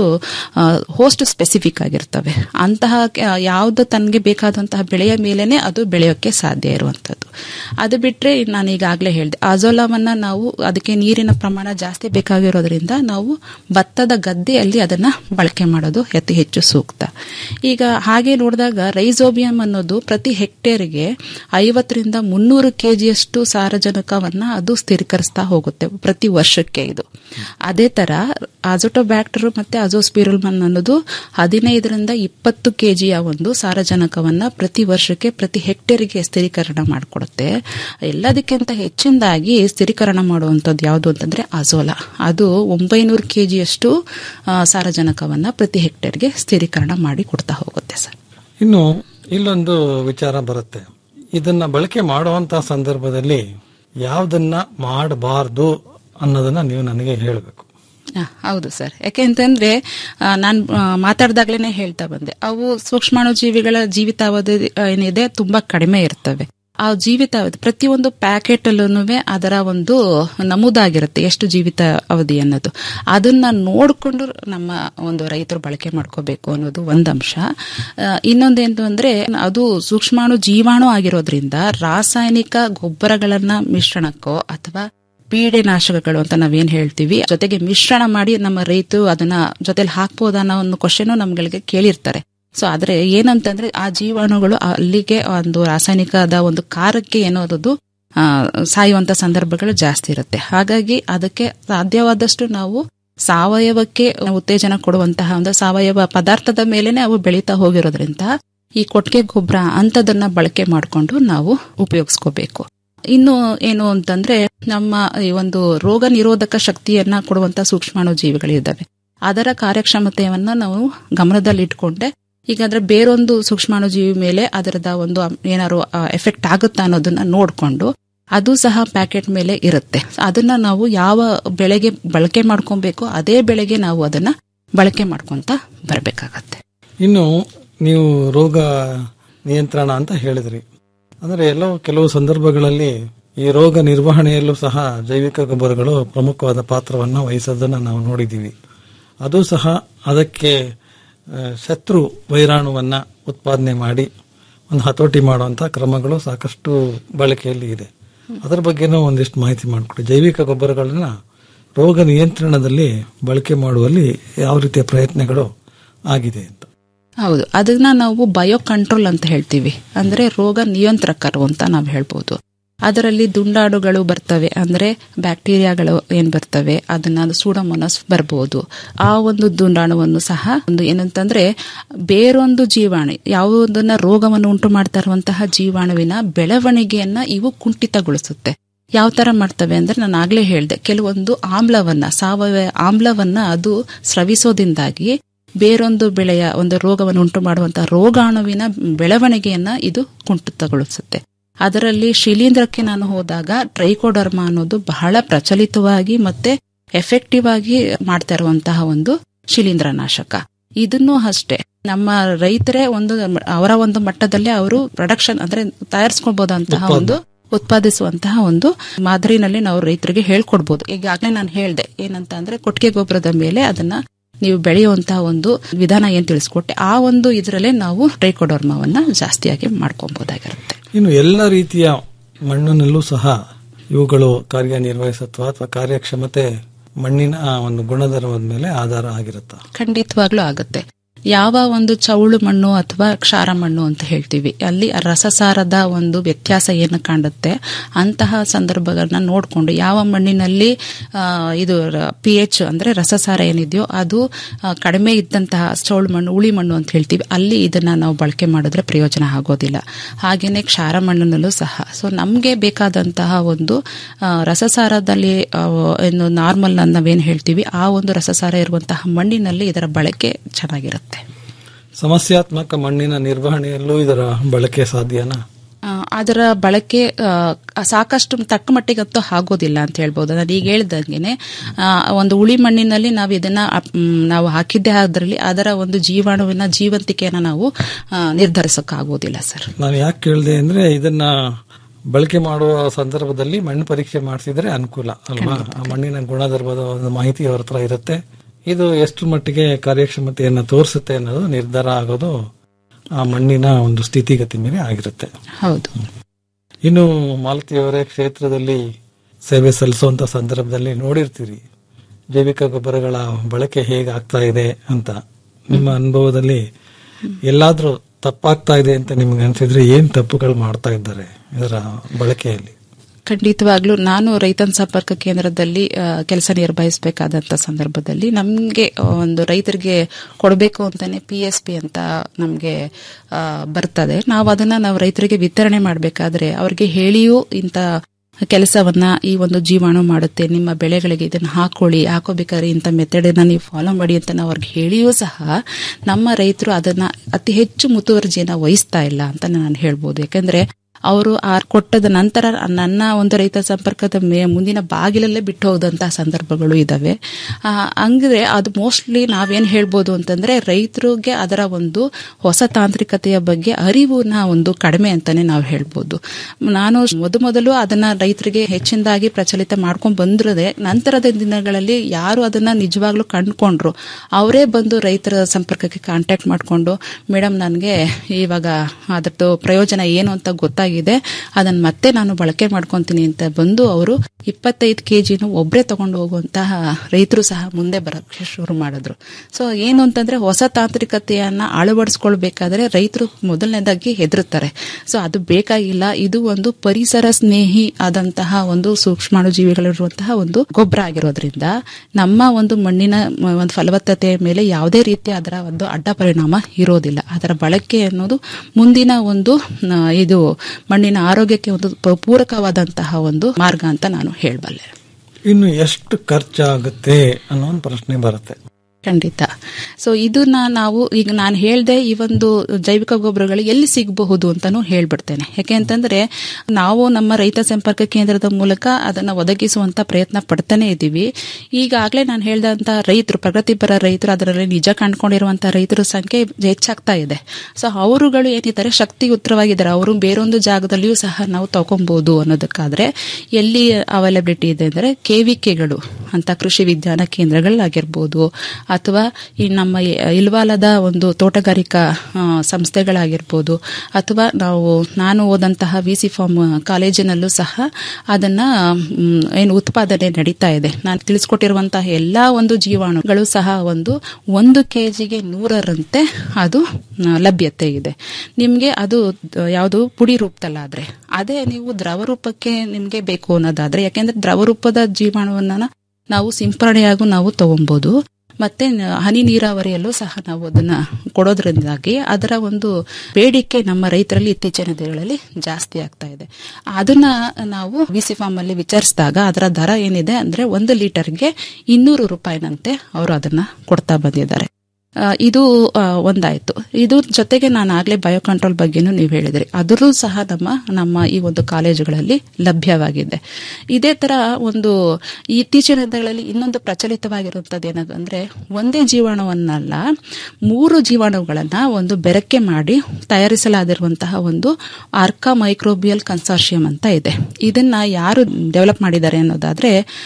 ಹೋಸ್ಟ್ ಸ್ಪೆಸಿಫಿಕ್ ಆಗಿರ್ತವೆ ಅಂತಹ ಕ- ಯಾವ್ದು ತನಗೆ ಬೇಕಾದಂತಹ ಬೆಳೆಯ ಮೇಲೆನೆ ಅದು ಬೆಳೆಯೋಕೆ ಸಾಧ್ಯ ಇರುವಂತದ್ದು ಅದು ಬಿಟ್ರೆ ನಾನು ಈಗಾಗಲೇ ಹೇಳಿದೆ ಅಜೋಲಾವನ್ನ ನಾವು ಅದಕ್ಕೆ ನೀರಿನ ಪ್ರಮಾಣ ಜಾಸ್ತಿ ಬೇಕಾಗಿರೋದ್ರಿಂದ ನಾವು ಭತ್ತದ ಗದ್ದೆಯಲ್ಲಿ ಅದನ್ನ ಬಳಕೆ ಮಾಡೋದು ಅತಿ ಹೆಚ್ಚು ಸೂಕ್ತ ಈಗ ಹಾಗೆ ನೋಡಿದಾಗ ರೈಸೋಬಿಯಂ ಅನ್ನೋದು ಪ್ರತಿ ಹೆಕ್ಟೇರ್ಗೆ ಐವತ್ತರಿಂದ ಮುನ್ನೂರು ಕೆಜಿಯಷ್ಟು ಸಾರಜನಕವನ್ನ ಅದು ಸ್ಥಿರೀಕರಿಸ್ತಾ ಹೋಗುತ್ತೆ ಪ್ರತಿ ವರ್ಷಕ್ಕೆ ಇದು ಅದೇ ತರ ಅಜೋಟೋಬ್ಯಾಕ್ಟರ್ ಮತ್ತೆ ಅಜೋಸ್ಪಿರುಲ್ಮನ್ ಅನ್ನೋದು ಹದಿನೈದರಿಂದ ಇಪ್ಪತ್ತು ಕೆಜಿಯ ಒಂದು ಸಾರಜನಕವನ್ನ ಪ್ರತಿ ವರ್ಷಕ್ಕೆ ಪ್ರತಿ ಹೆಕ್ಟೇರ್ಗೆ ಸ್ಥಿರೀಕರಣ ಮಾಡಿಕೊಡುತ್ತೆ ಎಲ್ಲದಕ್ಕಿಂತ ಹೆಚ್ಚಿನದಾಗಿ ಸ್ಥಿರೀಕರಣ ಮಾಡುವಂಥದ್ದು ಯಾವುದು ಅಂತಂದ್ರೆ ಅಜೋಲಾ ಅದು ಒಂಬೈನೂರು ಕೆಜಿಯಷ್ಟು ಸಾರಜನಕವನ್ನ ಪ್ರತಿ ಹೆಕ್ಟೇರ್ಗೆ ಸ್ಥಿರೀಕರಣ ಮಾಡಿ ಕೊಡ್ತಾ ಹೋಗುತ್ತೆ ಸರ್ ಇನ್ನು ಇಲ್ಲೊಂದು ವಿಚಾರ ಬರುತ್ತೆ ಇದನ್ನ ಬಳಕೆ ಮಾಡುವಂತಹ ಸಂದರ್ಭದಲ್ಲಿ ಯಾವುದನ್ನ ಮಾಡಬಾರ್ದು ಅನ್ನೋದನ್ನ ನೀವು ನನಗೆ ಹೇಳಬೇಕು ಆ, ಹೌದು ಸರ್ ಯಾಕೆಂತಂದ್ರೆ ನಾನು ಮಾತಾಡ್ದಾಗ್ಲೇನೆ ಹೇಳ್ತಾ ಬಂದೆ ಅವು ಸೂಕ್ಷ್ಮಾಣು ಜೀವಿಗಳ ಜೀವಿತಾವಧಿ ಆ, ಏನಿದೆ ತುಂಬಾ ಕಡಿಮೆ ಇರ್ತವೆ ಆ ಜೀವಿತಾವಧಿ ಪ್ರತಿಯೊಂದು ಪ್ಯಾಕೆಟ್ ಅಲ್ಲೂ ಅದರ ಒಂದು ನಮೂದಾಗಿರುತ್ತೆ ಎಷ್ಟು ಜೀವಿತ ಅವಧಿ ಅನ್ನೋದು ಅದನ್ನ ನೋಡಿಕೊಂಡು ನಮ್ಮ ಒಂದು ರೈತರು ಬಳಕೆ ಮಾಡ್ಕೋಬೇಕು ಅನ್ನೋದು ಒಂದ್ ಅಂಶ ಆ, ಇನ್ನೊಂದೇನು ಅಂದ್ರೆ ಅದು ಸೂಕ್ಷ್ಮಾಣು ಜೀವಾಣು ಆಗಿರೋದ್ರಿಂದ ರಾಸಾಯನಿಕ ಗೊಬ್ಬರಗಳನ್ನ ಮಿಶ್ರಣಕ್ಕೋ ಅಥವಾ ಪೀಡೆನಾಶಕಗಳು ಅಂತ ನಾವೇನ್ ಹೇಳ್ತೀವಿ ಜೊತೆಗೆ ಮಿಶ್ರಣ ಮಾಡಿ ನಮ್ಮ ರೈತರು ಅದನ್ನ ಜೊತೆಲಿ ಹಾಕ್ಬೋದ ಅನ್ನೋ ಒಂದು ಕ್ವಶನ್ ನಮ್ಗಳಿಗೆ ಕೇಳಿರ್ತಾರೆ ಸೊ ಆದ್ರೆ ಏನಂತಂದ್ರೆ ಆ ಜೀವಾಣುಗಳು ಅಲ್ಲಿಗೆ ಒಂದು ರಾಸಾಯನಿಕದ ಒಂದು ಕಾರಕ್ಕೆ ಏನೋದು ಆ, ಸಾಯುವಂತ ಸಂದರ್ಭಗಳು ಜಾಸ್ತಿ ಇರುತ್ತೆ ಹಾಗಾಗಿ ಅದಕ್ಕೆ ಸಾಧ್ಯವಾದಷ್ಟು ನಾವು ಸಾವಯವಕ್ಕೆ ಉತ್ತೇಜನ ಕೊಡುವಂತಹ ಒಂದು ಸಾವಯವ ಪದಾರ್ಥದ ಮೇಲೆನೆ ಅವು ಬೆಳೀತಾ ಹೋಗಿರೋದ್ರಿಂದ ಈ ಕೊಟ್ಟಿಗೆ ಗೊಬ್ಬರ ಅಂತದನ್ನ ಬಳಕೆ ಮಾಡಿಕೊಂಡು ನಾವು ಉಪಯೋಗಿಸ್ಕೋಬೇಕು ಇನ್ನು ಏನು ಅಂತಂದ್ರೆ ನಮ್ಮ ಈ ಒಂದು ರೋಗ ನಿರೋಧಕ ಶಕ್ತಿಯನ್ನ ಕೊಡುವಂತ ಸೂಕ್ಷ್ಮಾಣು ಜೀವಿಗಳಿದ್ದಾವೆ ಅದರ ಕಾರ್ಯಕ್ಷಮತೆಯನ್ನ ನಾವು ಗಮನದಲ್ಲಿಟ್ಕೊಂಡೆ ಈಗ ಅಂದ್ರೆ ಬೇರೊಂದು ಸೂಕ್ಷ್ಮಾಣು ಜೀವಿ ಮೇಲೆ ಅದರದ ಒಂದು ಏನಾದ್ರು ಎಫೆಕ್ಟ್ ಆಗುತ್ತಾ ಅನ್ನೋದನ್ನ ನೋಡ್ಕೊಂಡು ಅದು ಸಹ ಪ್ಯಾಕೆಟ್ ಮೇಲೆ ಇರುತ್ತೆ ಅದನ್ನ ನಾವು ಯಾವ ಬೆಳೆಗೆ ಬಳಕೆ ಮಾಡ್ಕೊಬೇಕು ಅದೇ ಬೆಳೆಗೆ ನಾವು ಅದನ್ನ ಬಳಕೆ ಮಾಡ್ಕೊಂತ ಬರ್ಬೇಕಾಗತ್ತೆ ಇನ್ನು ನೀವು ರೋಗ ನಿಯಂತ್ರಣ ಅಂತ ಹೇಳಿದ್ರಿ ಅಂದ್ರೆ ಎಲ್ಲೋ ಕೆಲವು ಸಂದರ್ಭಗಳಲ್ಲಿ ಈ ರೋಗ ನಿರ್ವಹಣೆಯಲ್ಲೂ ಸಹ ಜೈವಿಕ ಗೊಬ್ಬರಗಳು ಪ್ರಮುಖವಾದ ಪಾತ್ರವನ್ನು ವಹಿಸೋದನ್ನ ನಾವು ನೋಡಿದ್ದೀವಿ ಅದು ಸಹ ಅದಕ್ಕೆ ಆ, ಶತ್ರು ವೈರಾಣುವನ್ನ ಉತ್ಪಾದನೆ ಮಾಡಿ ಒಂದು ಹತೋಟಿ ಮಾಡುವಂತ ಕ್ರಮಗಳು ಸಾಕಷ್ಟು ಬಳಕೆಯಲ್ಲಿ ಇದೆ ಅದರ ಬಗ್ಗೆನೂ ಒಂದಿಷ್ಟು ಮಾಹಿತಿ ಮಾಡಿಕೊಡಿ ಜೈವಿಕ ಗೊಬ್ಬರಗಳನ್ನ ರೋಗ ನಿಯಂತ್ರಣದಲ್ಲಿ ಬಳಕೆ ಮಾಡುವಲ್ಲಿ ಯಾವ ರೀತಿಯ ಪ್ರಯತ್ನಗಳು ಆಗಿದೆ ಅಂತ ಹೌದು ಅದನ್ನ ನಾವು ಬಯೋ ಕಂಟ್ರೋಲ್ ಅಂತ ಹೇಳ್ತೀವಿ ಅಂದ್ರೆ ರೋಗ ನಿಯಂತ್ರಕರು ಅಂತ ನಾವು ಹೇಳ್ಬೋದು ಅದರಲ್ಲಿ ದುಂಡಾಡುಗಳು ಬರ್ತವೆ ಅಂದ್ರೆ ಬ್ಯಾಕ್ಟೀರಿಯಾಗಳು ಏನ್ ಬರ್ತವೆ ಅದನ್ನ ಸೂಡೋಮೋನಸ್ ಬರ್ಬೋದು ಆ ಒಂದು ದುಂಡಾಣುವನ್ನು ಸಹ ಒಂದು ಏನಂತಂದ್ರೆ ಬೇರೊಂದು ಜೀವಾಣು ಯಾವುದನ್ನ ರೋಗವನ್ನು ಉಂಟು ಮಾಡ್ತಾ ಇರುವಂತಹ ಜೀವಾಣುವಿನ ಬೆಳವಣಿಗೆಯನ್ನ ಇವು ಕುಂಠಿತಗೊಳಿಸುತ್ತೆ ಯಾವ ತರ ಮಾಡ್ತವೆ ಅಂದ್ರೆ ನಾನು ಆಗ್ಲೇ ಹೇಳ್ದೆ ಕೆಲವೊಂದು ಆಮ್ಲವನ್ನ ಸಾವಯವ ಆಮ್ಲವನ್ನ ಅದು ಸ್ರವಿಸೋದ್ರಿಂದಾಗಿ ಬೇರೊಂದು ಬೆಳೆಯ ಒಂದು ರೋಗವನ್ನು ಉಂಟು ಮಾಡುವಂತಹ ರೋಗಾಣುವಿನ ಬೆಳವಣಿಗೆಯನ್ನ ಇದು ಕುಂಠಿತಗೊಳಿಸುತ್ತೆ ಅದರಲ್ಲಿ ಶಿಲೀಂಧ್ರಕ್ಕೆ ನಾನು ಹೋದಾಗ ಟ್ರೈಕೋಡರ್ಮ ಅನ್ನೋದು ಬಹಳ ಪ್ರಚಲಿತವಾಗಿ ಮತ್ತೆ ಎಫೆಕ್ಟಿವ್ ಆಗಿ ಮಾಡ್ತಾ ಇರುವಂತಹ ಒಂದು ಶಿಲೀಂಧ್ರನಾಶಕ ಇದನ್ನು ಅಷ್ಟೇ ನಮ್ಮ ರೈತರೇ ಒಂದು ಅವರ ಒಂದು ಮಟ್ಟದಲ್ಲಿ ಅವರು ಪ್ರೊಡಕ್ಷನ್ ಅಂದ್ರೆ ತಯಾರಿಸ್ಕೊಳ್ಬಹುದಂತಹ ಒಂದು ಉತ್ಪಾದಿಸುವಂತಹ ಒಂದು ಮಾದರಿನಲ್ಲಿ ನಾವು ರೈತರಿಗೆ ಹೇಳ್ಕೊಡ್ಬೋದು ಈಗಾಗಲೇ ನಾನು ಹೇಳ್ದೆ ಏನಂತ ಅಂದ್ರೆ ಕೊಟ್ಟಿಗೆ ಗೊಬ್ಬರದ ಮೇಲೆ ಅದನ್ನ ನೀವು ಬೆಳೆಯುವಂತಹ ಒಂದು ವಿಧಾನ ಏನ್ ತಿಳಿಸ್ಕೊಟ್ಟೆ ಆ ಒಂದು ಇದರಲ್ಲೇ ನಾವು ಟ್ರೈಕೋಡರ್ಮವನ್ನ ಜಾಸ್ತಿಯಾಗಿ ಮಾಡ್ಕೊಬಹುದಾಗಿರುತ್ತೆ ಇನ್ನು ಎಲ್ಲ ರೀತಿಯ ಮಣ್ಣಿನಲ್ಲೂ ಸಹ ಇವುಗಳು ಕಾರ್ಯನಿರ್ವಹಿಸತ್ವ ಅಥವಾ ಕಾರ್ಯಕ್ಷಮತೆ ಮಣ್ಣಿನ ಒಂದು ಗುಣಧರ್ಮದ ಮೇಲೆ ಆಧಾರ ಆಗಿರುತ್ತಾ ಖಂಡಿತವಾಗ್ಲೂ ಆಗುತ್ತೆ ಯಾವ ಒಂದು ಚೌಳು ಮಣ್ಣು ಅಥವಾ ಕ್ಷಾರ ಮಣ್ಣು ಅಂತ ಹೇಳ್ತೀವಿ ಅಲ್ಲಿ ರಸಸಾರದ ಒಂದು ವ್ಯತ್ಯಾಸ ಏನು ಕಾಣುತ್ತೆ ಅಂತಹ ಸಂದರ್ಭಗಳನ್ನ ನೋಡಿಕೊಂಡು ಯಾವ ಮಣ್ಣಿನಲ್ಲಿ ಆ, ಇದು ಪಿ ಎಚ್ ಅಂದ್ರೆ ರಸಸಾರ ಏನಿದೆಯೋ ಅದು ಆ, ಕಡಿಮೆ ಇದ್ದಂತಹ ಚೌಳು ಮಣ್ಣು ಉಳಿ ಮಣ್ಣು ಅಂತ ಹೇಳ್ತೀವಿ ಅಲ್ಲಿ ಇದನ್ನ ನಾವು ಬಳಕೆ ಮಾಡಿದ್ರೆ ಪ್ರಯೋಜನ ಆಗೋದಿಲ್ಲ ಹಾಗೇನೆ ಕ್ಷಾರ ಮಣ್ಣಿನಲ್ಲೂ ಸಹ ಸೊ ನಮಗೆ ಬೇಕಾದಂತಹ ಒಂದು ಆ, ರಸಸಾರದಲ್ಲಿ ಆ, ಏನು ನಾರ್ಮಲ್ ನಾವೇನು ಹೇಳ್ತೀವಿ ಆ ಒಂದು ರಸಸಾರ ಇರುವಂತಹ ಮಣ್ಣಿನಲ್ಲಿ ಇದರ ಬಳಕೆ ಚೆನ್ನಾಗಿರುತ್ತೆ ಸಮಸ್ಯಾತ್ಮಕ ಮಣ್ಣಿನ ನಿರ್ವಹಣೆಯಲ್ಲೂ ಇದರ ಬಳಕೆ ಸಾಧ್ಯನಾ ಆ, ಅದರ ಬಳಕೆ ಆ, ಸಾಕಷ್ಟು ತಕ್ಕ ಮಟ್ಟಿಗಂತೂ ಆಗೋದಿಲ್ಲ ಅಂತ ಹೇಳ್ಬೋದು ನಾನು ಈಗ ಹೇಳ್ದಂಗೆನೆ ಆ, ಒಂದು ಉಳಿ ಮಣ್ಣಿನಲ್ಲಿ ನಾವು ಇದನ್ನ ಅಪ್- ಮ್, ನಾವು ಹಾಕಿದ್ದೇ ಅದರಲ್ಲಿ ಅದರ ಒಂದು ಜೀವಾಣುವಿನ ಜೀವಂತಿಕೆಯನ್ನ ನಾವು ಆ, ನಿರ್ಧರಿಸಕ್ಕಾಗೋದಿಲ್ಲ ಸರ್ ನಾನು ಯಾಕೆ ಕೇಳಿದೆ ಅಂದ್ರೆ ಇದನ್ನ ಬಳಕೆ ಮಾಡುವ ಸಂದರ್ಭದಲ್ಲಿ ಮಣ್ಣು ಪರೀಕ್ಷೆ ಮಾಡಿಸಿದ್ರೆ ಅನುಕೂಲ ಅಲ್ವಾ ಆ ಮಣ್ಣಿನ ಗುಣಧರ್ಮದ ಒಂದು ಮಾಹಿತಿ ಅವ್ರ ಹತ್ರ ಇರುತ್ತೆ ಇದು ಎಷ್ಟು ಮಟ್ಟಿಗೆ ಕಾರ್ಯಕ್ಷಮತೆಯನ್ನು ತೋರಿಸುತ್ತೆ ಅನ್ನೋದು ನಿರ್ಧಾರ ಆಗೋದು ಆ ಮಣ್ಣಿನ ಒಂದು ಸ್ಥಿತಿಗತಿ ಮೇಲೆ ಆಗಿರುತ್ತೆ ಹೌದು ಇನ್ನು ಮಾಲತಿಯವರೇ ಕ್ಷೇತ್ರದಲ್ಲಿ ಸೇವೆ ಸಲ್ಲಿಸುವಂತ ಸಂದರ್ಭದಲ್ಲಿ ನೋಡಿರ್ತೀರಿ ಜೈವಿಕ ಗೊಬ್ಬರಗಳ ಬಳಕೆ ಹೇಗೆ ಆಗ್ತಾ ಇದೆ ಅಂತ ನಿಮ್ಮ ಅನುಭವದಲ್ಲಿ ಎಲ್ಲಾದ್ರೂ ತಪ್ಪಾಗ್ತಾ ಇದೆ ಅಂತ ನಿಮ್ಗೆ ಅನ್ಸಿದ್ರೆ ಏನ್ ತಪ್ಪುಗಳು ಮಾಡ್ತಾ ಇದ್ದಾರೆ ಇದರ ಬಳಕೆಯಲ್ಲಿ ಖಂಡಿತವಾಗ್ಲೂ ನಾನು ರೈತನ ಸಂಪರ್ಕ ಕೇಂದ್ರದಲ್ಲಿ ಕೆಲಸ ನಿರ್ವಹಿಸಬೇಕಾದಂತ ಸಂದರ್ಭದಲ್ಲಿ ನಮಗೆ ಒಂದು ರೈತರಿಗೆ ಕೊಡಬೇಕು ಅಂತಾನೆ ಪಿ ಎಸ್ ಪಿ ಅಂತ ನಮಗೆ ಬರ್ತದೆ ನಾವು ಅದನ್ನ ನಾವು ರೈತರಿಗೆ ವಿತರಣೆ ಮಾಡಬೇಕಾದ್ರೆ ಅವ್ರಿಗೆ ಹೇಳಿಯೂ ಇಂಥ ಕೆಲಸವನ್ನ ಈ ಒಂದು ಜೀವಾಣು ಮಾಡುತ್ತೆ ನಿಮ್ಮ ಬೆಳೆಗಳಿಗೆ ಇದನ್ನ ಹಾಕೊಳ್ಳಿ ಹಾಕೋಬೇಕಾದ್ರೆ ಇಂಥ ಮೆಥಡನ್ನ ನೀವು ಫಾಲೋ ಮಾಡಿ ಅಂತ ನಾವು ಅವ್ರಿಗೆ ಹೇಳಿಯೂ ಸಹ ನಮ್ಮ ರೈತರು ಅದನ್ನ ಅತಿ ಹೆಚ್ಚು ಮುತುವರ್ಜಿಯನ್ನ ವಹಿಸ್ತಾ ಇಲ್ಲ ಅಂತ ನಾನು ಹೇಳ್ಬೋದು ಯಾಕಂದ್ರೆ ಅವರು ಆ ಕೊಟ್ಟದ ನಂತರ ನನ್ನ ಒಂದು ರೈತ ಸಂಪರ್ಕದ ಮೇ ಮುಂದಿನ ಬಾಗಿಲಲ್ಲೇ ಬಿಟ್ಟು ಹೋದಂತಹ ಸಂದರ್ಭಗಳು ಇದಾವೆ ಆ, ಹಂಗಿದ್ರೆ ಅದು ಮೋಸ್ಟ್ಲಿ ನಾವೇನ್ ಹೇಳ್ಬೋದು ಅಂತಂದ್ರೆ ರೈತರಿಗೆ ಅದರ ಒಂದು ಹೊಸ ತಾಂತ್ರಿಕತೆಯ ಬಗ್ಗೆ ಅರಿವುನ ಒಂದು ಕಡಿಮೆ ಅಂತಾನೆ ನಾವು ಹೇಳ್ಬೋದು ನಾನು ಮೊದಮೊದಲು ಅದನ್ನ ರೈತರಿಗೆ ಹೆಚ್ಚಿನದಾಗಿ ಪ್ರಚಲಿತ ಮಾಡ್ಕೊಂಡ್ ಬಂದಿರದೆ ನಂತರದ ದಿನಗಳಲ್ಲಿ ಯಾರು ಅದನ್ನ ನಿಜವಾಗ್ಲೂ ಕಂಡುಕೊಂಡ್ರು ಅವರೇ ಬಂದು ರೈತರ ಸಂಪರ್ಕಕ್ಕೆ ಕಾಂಟ್ಯಾಕ್ಟ್ ಮಾಡಿಕೊಂಡು ಮೇಡಮ್ ನನಗೆ ಇವಾಗ ಅದರದ್ದು ಪ್ರಯೋಜನ ಏನು ಅಂತ ಗೊತ್ತಾಗಿದೆ ಅದನ್ನ ಮತ್ತೆ ನಾನು ಬಳಕೆ ಮಾಡ್ಕೊಂತೀನಿ ಅಂತ ಬಂದು ಅವರು ಇಪ್ಪತ್ತೈದು ಕೆಜಿನ ಒಬ್ಬರೇ ತಗೊಂಡು ಹೋಗುವಂತಹ ರೈತರು ಸಹ ಮುಂದೆ ಬರಕ್ಕೆ ಶುರು ಮಾಡಿದ್ರು ಸೊ ಏನು ಅಂತಂದ್ರೆ ಹೊಸ ತಾಂತ್ರಿಕತೆಯನ್ನ ಅಳವಡಿಸ್ಕೊಳ್ಬೇಕಾದ್ರೆ ರೈತರು ಮೊದಲನೇದಾಗಿ ಹೆದರುತ್ತಾರೆ ಸೊ ಅದು ಬೇಕಾಗಿಲ್ಲ ಇದು ಒಂದು ಪರಿಸರ ಸ್ನೇಹಿ ಆದಂತಹ ಒಂದು ಸೂಕ್ಷ್ಮಾಣು ಜೀವಿಗಳಿರುವಂತಹ ಒಂದು ಗೊಬ್ಬರ ಆಗಿರೋದ್ರಿಂದ ನಮ್ಮ ಒಂದು ಮಣ್ಣಿನ ಮ- ಒಂದು ಫಲವತ್ತತೆಯ ಮೇಲೆ ಯಾವುದೇ ರೀತಿಯ ಅದರ ಒಂದು ಅಡ್ಡ ಪರಿಣಾಮ ಇರೋದಿಲ್ಲ ಅದರ ಬಳಕೆ ಅನ್ನೋದು ಮುಂದಿನ ಒಂದು ಆ, ಇದು ಮಣ್ಣಿನ ಆರೋಗ್ಯಕ್ಕೆ ಒಂದು ಪ- ಪೂರಕವಾದಂತಹ ಒಂದು ಮಾರ್ಗ ಅಂತ ನಾನು ಹೇಳಬಲ್ಲೆ ಇನ್ನು ಎಷ್ಟು ಖರ್ಚಾಗುತ್ತೆ ಅನ್ನೋ ಒಂದು ಪ್ರಶ್ನೆ ಬರುತ್ತೆ ಖಂಡಿತ ಸೊ ಇದನ್ನ ನಾವು ಈಗ ನಾನು ಹೇಳ್ದೆ ಈ ಒಂದು ಜೈವಿಕ ಗೊಬ್ಬರಗಳು ಎಲ್ಲಿ ಸಿಗಬಹುದು ಅಂತಾನು ಹೇಳ್ಬಿಡ್ತೇನೆ ಯಾಕೆ ಅಂತಂದ್ರೆ ನಾವು ನಮ್ಮ ರೈತ ಸಂಪರ್ಕ ಕೇಂದ್ರದ ಮೂಲಕ ಅದನ್ನ ಒದಗಿಸುವಂತ ಪ್ರಯತ್ನ ಪಡ್ತಾನೆ ಇದ್ದೀವಿ ಈಗಾಗಲೇ ನಾನು ಹೇಳ್ದಂತ ರೈತರು ಪ್ರಗತಿಪರ ರೈತರು ಅದರಲ್ಲಿ ನಿಜ ಕಂಡುಕೊಂಡಿರುವಂತಹ ರೈತರ ಸಂಖ್ಯೆ ಹೆಚ್ಚಾಗ್ತಾ ಇದೆ ಸೊ ಅವರುಗಳು ಏನಿದ್ದಾರೆ ಶಕ್ತಿಯುತವಾಗಿದ್ದಾರೆ ಅವರು ಬೇರೊಂದು ಜಾಗದಲ್ಲಿಯೂ ಸಹ ನಾವು ತಗೊಬಹುದು ಅನ್ನೋದಕ್ಕಾದ್ರೆ ಎಲ್ಲಿ ಅವೈಲಬಿಲಿಟಿ ಇದೆ ಅಂದ್ರೆ ಕೆವಿಕೆಗಳು ಅಂತ ಕೃಷಿ ವಿಜ್ಞಾನ ಕೇಂದ್ರಗಳಾಗಿರ್ಬೋದು ಅಥವಾ ಈ ನಮ್ಮ ಇ- ಇಲ್ವಾಲದ ಒಂದು ತೋಟಗಾರಿಕಾ ಆ, ಸಂಸ್ಥೆಗಳಾಗಿರ್ಬೋದು ಅಥವಾ ನಾವು ನಾನು ಓದಂತಹ ವಿ ಸಿ ಫಾರ್ಮ್ ಕಾಲೇಜಿನಲ್ಲೂ ಸಹ ಅದನ್ನ ಮ್, ಏನು ಉತ್ಪಾದನೆ ನಡೀತಾ ಇದೆ ನಾನು ತಿಳಿಸ್ಕೊಟ್ಟಿರುವಂತಹ ಎಲ್ಲಾ ಒಂದು ಜೀವಾಣುಗಳು ಸಹ ಒಂದು ಒಂದು ಕೆಜಿಗೆ ನೂರರಂತೆ ಅದು ಆ, ಲಭ್ಯತೆ ಇದೆ ನಿಮಗೆ ಅದು ದ- ಯಾವುದು ಪುಡಿ ರೂಪದಲ್ಲಾದ್ರೆ ಅದೇ ನೀವು ದ್ರವ ರೂಪಕ್ಕೆ ನಿಮಗೆ ಬೇಕು ಅನ್ನೋದಾದ್ರೆ ಯಾಕೆಂದ್ರೆ ದ್ರವ ರೂಪದ ಜೀವಾಣುವನ್ನ ನಾವು ಸಿಂಪರಣೆಯಾಗೂ ನಾವು ತಗೊಬಹುದು ಮತ್ತೆ ನ- ಹನಿ ನೀರಾವರಿಯಲ್ಲೂ ಸಹ ನಾವು ಅದನ್ನ ಕೊಡೋದ್ರಿಂದಾಗಿ ಅದರ ಒಂದು ಬೇಡಿಕೆ ನಮ್ಮ ರೈತರಲ್ಲಿ ಇತ್ತೀಚಿನ ದಿನಗಳಲ್ಲಿ ಜಾಸ್ತಿ ಆಗ್ತಾ ಇದೆ ಅದನ್ನ ನಾವು ವಿಸಿ ಫಾರ್ಮ್ ಅಲ್ಲಿ ವಿಚಾರಿಸಿದಾಗ ಅದರ ದರ ಏನಿದೆ ಅಂದ್ರೆ ಒಂದು ಲೀಟರ್ಗೆ ಇನ್ನೂರು ರೂಪಾಯಿನಂತೆ ಅವರು ಅದನ್ನ ಕೊಡ್ತಾ ಬಂದಿದ್ದಾರೆ ಆ, ಇದು ಆ, ಒಂದಾಯ್ತು ಇದು ಜೊತೆಗೆ ನಾನು ಆಗ್ಲೇ ಬಯೋ ಕಂಟ್ರೋಲ್ ಬಗ್ಗೆನೂ ನೀವು ಹೇಳಿದ್ರಿ ಅದರಲ್ಲೂ ಸಹ ನಮ್ಮ ನಮ್ಮ ಈ ಒಂದು ಕಾಲೇಜುಗಳಲ್ಲಿ ಲಭ್ಯವಾಗಿದೆ ಇದೇ ತರ ಒಂದು ಇತ್ತೀಚಿನ ದಿನಗಳಲ್ಲಿ ಇನ್ನೊಂದು ಪ್ರಚಲಿತವಾಗಿರುವಂತದ್ದು ಏನದು ಅಂದ್ರೆ ಒಂದೇ ಜೀವಾಣುವನ್ನಲ್ಲ ಮೂರು ಜೀವಾಣುಗಳನ್ನ ಒಂದು ಬೆರಕೆ ಮಾಡಿ ತಯಾರಿಸಲಾಗಿರುವಂತಹ ಒಂದು ಆರ್ಕಾ ಮೈಕ್ರೋಬಿಯಲ್ ಕನ್ಸಾರ್ಷಿಯಂ ಅಂತ ಇದೆ ಇದನ್ನ ಯಾರು ಡೆವಲಪ್ ಮಾಡಿದ್ದಾರೆ ಅನ್ನೋದಾದ್ರೆ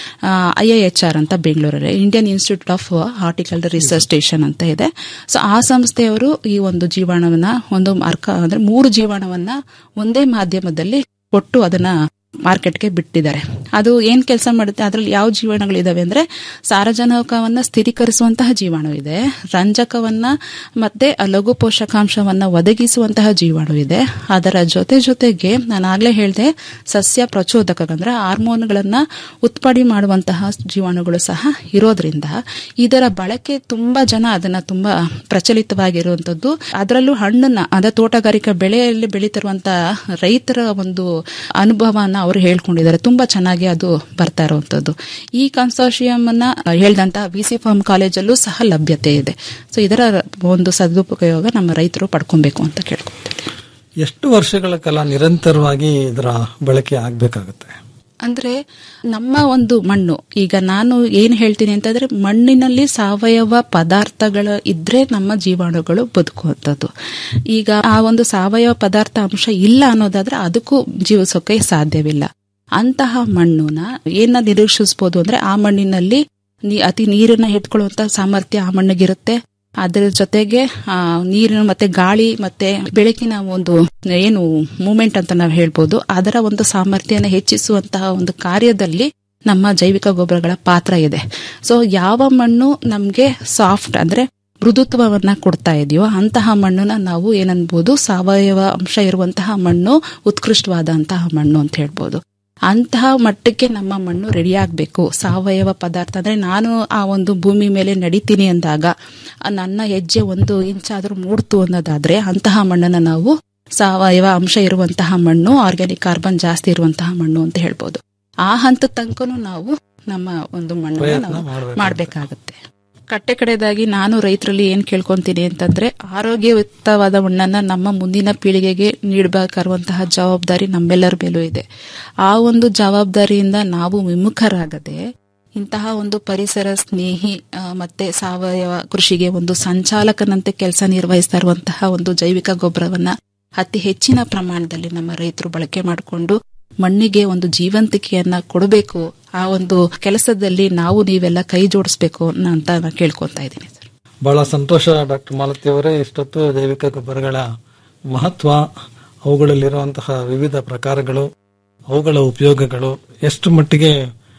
ಐ ಐ ಎಚ್ ಆರ್ ಅಂತ ಬೆಂಗಳೂರಲ್ಲಿ Indian Institute of Horticulture Research Station ಅಂತ ಇದೆ ಸೊ ಆ ಸಂಸ್ಥೆಯವರು ಈ ಒಂದು ಜೀವಾಣುವನ್ನ ಒಂದು ಅರ್ಕ ಅಂದ್ರೆ ಮೂರು ಜೀವಾಣುವನ್ನ ಒಂದೇ ಮಾಧ್ಯಮದಲ್ಲಿ ಕೊಟ್ಟು ಅದನ್ನ ಮಾರ್ಕೆಟ್ಗೆ ಬಿಟ್ಟಿದ್ದಾರೆ ಅದು ಏನ್ ಕೆಲಸ ಮಾಡುತ್ತೆ ಅದ್ರಲ್ಲಿ ಯಾವ ಜೀವಾಣುಗಳಿದಾವೆ ಅಂದ್ರೆ ಸಾರಜನಕವನ್ನ ಸ್ಥಿರೀಕರಿಸುವಂತಹ ಜೀವಾಣು ಇದೆ ರಂಜಕವನ್ನ ಮತ್ತೆ ಲಘು ಪೋಷಕಾಂಶವನ್ನ ಒದಗಿಸುವಂತಹ ಜೀವಾಣು ಇದೆ ಅದರ ಜೊತೆ ಜೊತೆಗೆ ನಾನು ಆಗ್ಲೇ ಹೇಳಿದೆ ಸಸ್ಯ ಪ್ರಚೋದಕ ಅಂದ್ರೆ ಹಾರ್ಮೋನ್ಗಳನ್ನ ಉತ್ಪತ್ತಿ ಮಾಡುವಂತಹ ಜೀವಾಣುಗಳು ಸಹ ಇರೋದ್ರಿಂದ ಇದರ ಬಳಕೆ ತುಂಬಾ ಜನ ಅದನ್ನ ತುಂಬಾ ಪ್ರಚಲಿತವಾಗಿರುವಂತದ್ದು ಅದರಲ್ಲೂ ಹಣ್ಣನ್ನ ಅದ ತೋಟಗಾರಿಕಾ ಬೆಳೆಯಲ್ಲಿ ಬೆಳೀತಿರುವಂತಹ ರೈತರ ಒಂದು ಅನುಭವನ ಅವರು ಹೇಳ್ಕೊಂಡಿದ್ದಾರೆ ತುಂಬಾ ಚೆನ್ನಾಗಿ ಅದು ಬರ್ತಾ ಇರುವಂತದ್ದು ಈ ಕನ್ಸೋರ್ಷಿಯಂ ಅನ್ನ ಹೇಳ್ದಂತಹ ವಿ ಸಿ ಫಾರ್ಮ್ ಕಾಲೇಜಲ್ಲೂ ಸಹ ಲಭ್ಯತೆ ಇದೆ ಸೊ ಇದರ ಒಂದು ಸದುಪಯೋಗ ನಮ್ಮ ರೈತರು ಪಡ್ಕೊಬೇಕು ಅಂತ ಕೇಳ್ಕೊತೀನಿ ಎಷ್ಟು ವರ್ಷಗಳ ಕಾಲ ನಿರಂತರವಾಗಿ ಇದರ ಬಳಕೆ ಆಗ್ಬೇಕಾಗುತ್ತೆ ಅಂದ್ರೆ ನಮ್ಮ ಒಂದು ಮಣ್ಣು ಈಗ ನಾನು ಏನ್ ಹೇಳ್ತೀನಿ ಅಂತಂದ್ರೆ ಮಣ್ಣಿನಲ್ಲಿ ಸಾವಯವ ಪದಾರ್ಥಗಳು ಇದ್ರೆ ನಮ್ಮ ಜೀವಾಣುಗಳು ಬದುಕುವಂಥದ್ದು ಈಗ ಆ ಒಂದು ಸಾವಯವ ಪದಾರ್ಥ ಅಂಶ ಇಲ್ಲ ಅನ್ನೋದಾದ್ರೆ ಅದಕ್ಕೂ ಜೀವಿಸೋಕೆ ಸಾಧ್ಯವಿಲ್ಲ ಅಂತಹ ಮಣ್ಣುನ ಏನ ನಿರೀಕ್ಷಿಸಬಹುದು ಅಂದ್ರೆ ಆ ಮಣ್ಣಿನಲ್ಲಿ ನೀ ಅತಿ ನೀರನ್ನ ಹಿಡ್ಕೊಳ್ಳುವಂತ ಸಾಮರ್ಥ್ಯ ಆ ಮಣ್ಣಿಗಿರುತ್ತೆ ಅದರ ಜೊತೆಗೆ ಆ ನೀರಿನ ಮತ್ತೆ ಗಾಳಿ ಮತ್ತೆ ಬೆಳಕಿನ ಒಂದು ಏನು ಮೂಮೆಂಟ್ ಅಂತ ನಾವು ಹೇಳ್ಬೋದು ಅದರ ಒಂದು ಸಾಮರ್ಥ್ಯನ ಹೆಚ್ಚಿಸುವಂತಹ ಒಂದು ಕಾರ್ಯದಲ್ಲಿ ನಮ್ಮ ಜೈವಿಕ ಗೊಬ್ಬರಗಳ ಪಾತ್ರ ಇದೆ ಸೊ ಯಾವ ಮಣ್ಣು ನಮ್ಗೆ ಸಾಫ್ಟ್ ಅಂದ್ರೆ ಮೃದುತ್ವವನ್ನ ಕೊಡ್ತಾ ಇದೆಯೋ ಅಂತಹ ಮಣ್ಣನ್ನ ನಾವು ಏನನ್ಬೋದು ಸಾವಯವ ಅಂಶ ಇರುವಂತಹ ಮಣ್ಣು ಉತ್ಕೃಷ್ಟವಾದಂತಹ ಮಣ್ಣು ಅಂತ ಹೇಳ್ಬೋದು ಅಂತಹ ಮಟ್ಟಕ್ಕೆ ನಮ್ಮ ಮಣ್ಣು ರೆಡಿ ಆಗಬೇಕು ಸಾವಯವ ಪದಾರ್ಥ ಅಂದ್ರೆ ನಾನು ಆ ಒಂದು ಭೂಮಿ ಮೇಲೆ ನಡಿತೀನಿ ಅಂದಾಗ ಆ ನನ್ನ ಹೆಜ್ಜೆ ಒಂದು ಇಂಚಾದ್ರೂ ಮೂಡ್ತು ಅನ್ನೋದಾದ್ರೆ ಅಂತಹ ಮಣ್ಣನ್ನ ನಾವು ಸಾವಯವ ಅಂಶ ಇರುವಂತಹ ಮಣ್ಣು ಆರ್ಗ್ಯಾನಿಕ್ ಕಾರ್ಬನ್ ಜಾಸ್ತಿ ಇರುವಂತಹ ಮಣ್ಣು ಅಂತ ಹೇಳ್ಬೋದು ಆ ಹಂತದ ತನಕನೂ ನಾವು ನಮ್ಮ ಒಂದು ಮಣ್ಣನ್ನ ಪ್ರಯತ್ನ ನಾವು ಮಾಡ್ಬೇಕಾಗುತ್ತೆ. ಮಾಡ್ಬೇಕಾಗತ್ತೆ ಕಟ್ಟೆ ಕಡೆದಾಗಿ ನಾನು ರೈತರಲ್ಲಿ ಏನ್ ಕೇಳ್ಕೊಂತೀನಿ ಅಂತಂದ್ರೆ ಆರೋಗ್ಯಯುತವಾದ ಮಣ್ಣನ್ನ ನಮ್ಮ ಮುಂದಿನ ಪೀಳಿಗೆಗೆ ನೀಡಬೇಕಾಗಿರುವಂತಹ ಜವಾಬ್ದಾರಿ ನಮ್ಮೆಲ್ಲರ ಮೇಲೂ ಇದೆ ಆ ಒಂದು ಜವಾಬ್ದಾರಿಯಿಂದ ನಾವು ವಿಮುಖರಾಗದೆ ಇಂತಹ ಒಂದು ಪರಿಸರ ಸ್ನೇಹಿ ಆ, ಮತ್ತೆ ಸಾವಯವ ಕೃಷಿಗೆ ಒಂದು ಸಂಚಾಲಕನಂತೆ ಕೆಲಸ ನಿರ್ವಹಿಸ್ತಾ ಇರುವಂತಹ ಒಂದು ಜೈವಿಕ ಗೊಬ್ಬರವನ್ನ ಅತಿ ಹೆಚ್ಚಿನ ಪ್ರಮಾಣದಲ್ಲಿ ನಮ್ಮ ರೈತರು ಬಳಕೆ ಮಾಡಿಕೊಂಡು ಮಣ್ಣಿಗೆ ಒಂದು ಜೀವಂತಿಕೆಯನ್ನ ಕೊಡಬೇಕು ಆ ಒಂದು ಕೆಲಸದಲ್ಲಿ ನಾವು ನೀವೆಲ್ಲ ಕೈ ಜೋಡಿಸ್ಬೇಕು ಅಂತ ನಾನು ಕೇಳ್ಕೊಂತಾ ಇದ್ದೀನಿ ಬಹಳ ಸಂತೋಷ ಡಾಕ್ಟರ್ ಮಾಲತಿ ಅವರೇ ಇಷ್ಟೊತ್ತು ಜೈವಿಕ ಗೊಬ್ಬರಗಳ ಮಹತ್ವ ಅವುಗಳಲ್ಲಿರುವಂತಹ ವಿವಿಧ ಪ್ರಕಾರಗಳು ಅವುಗಳ ಉಪಯೋಗಗಳು ಎಷ್ಟು ಮಟ್ಟಿಗೆ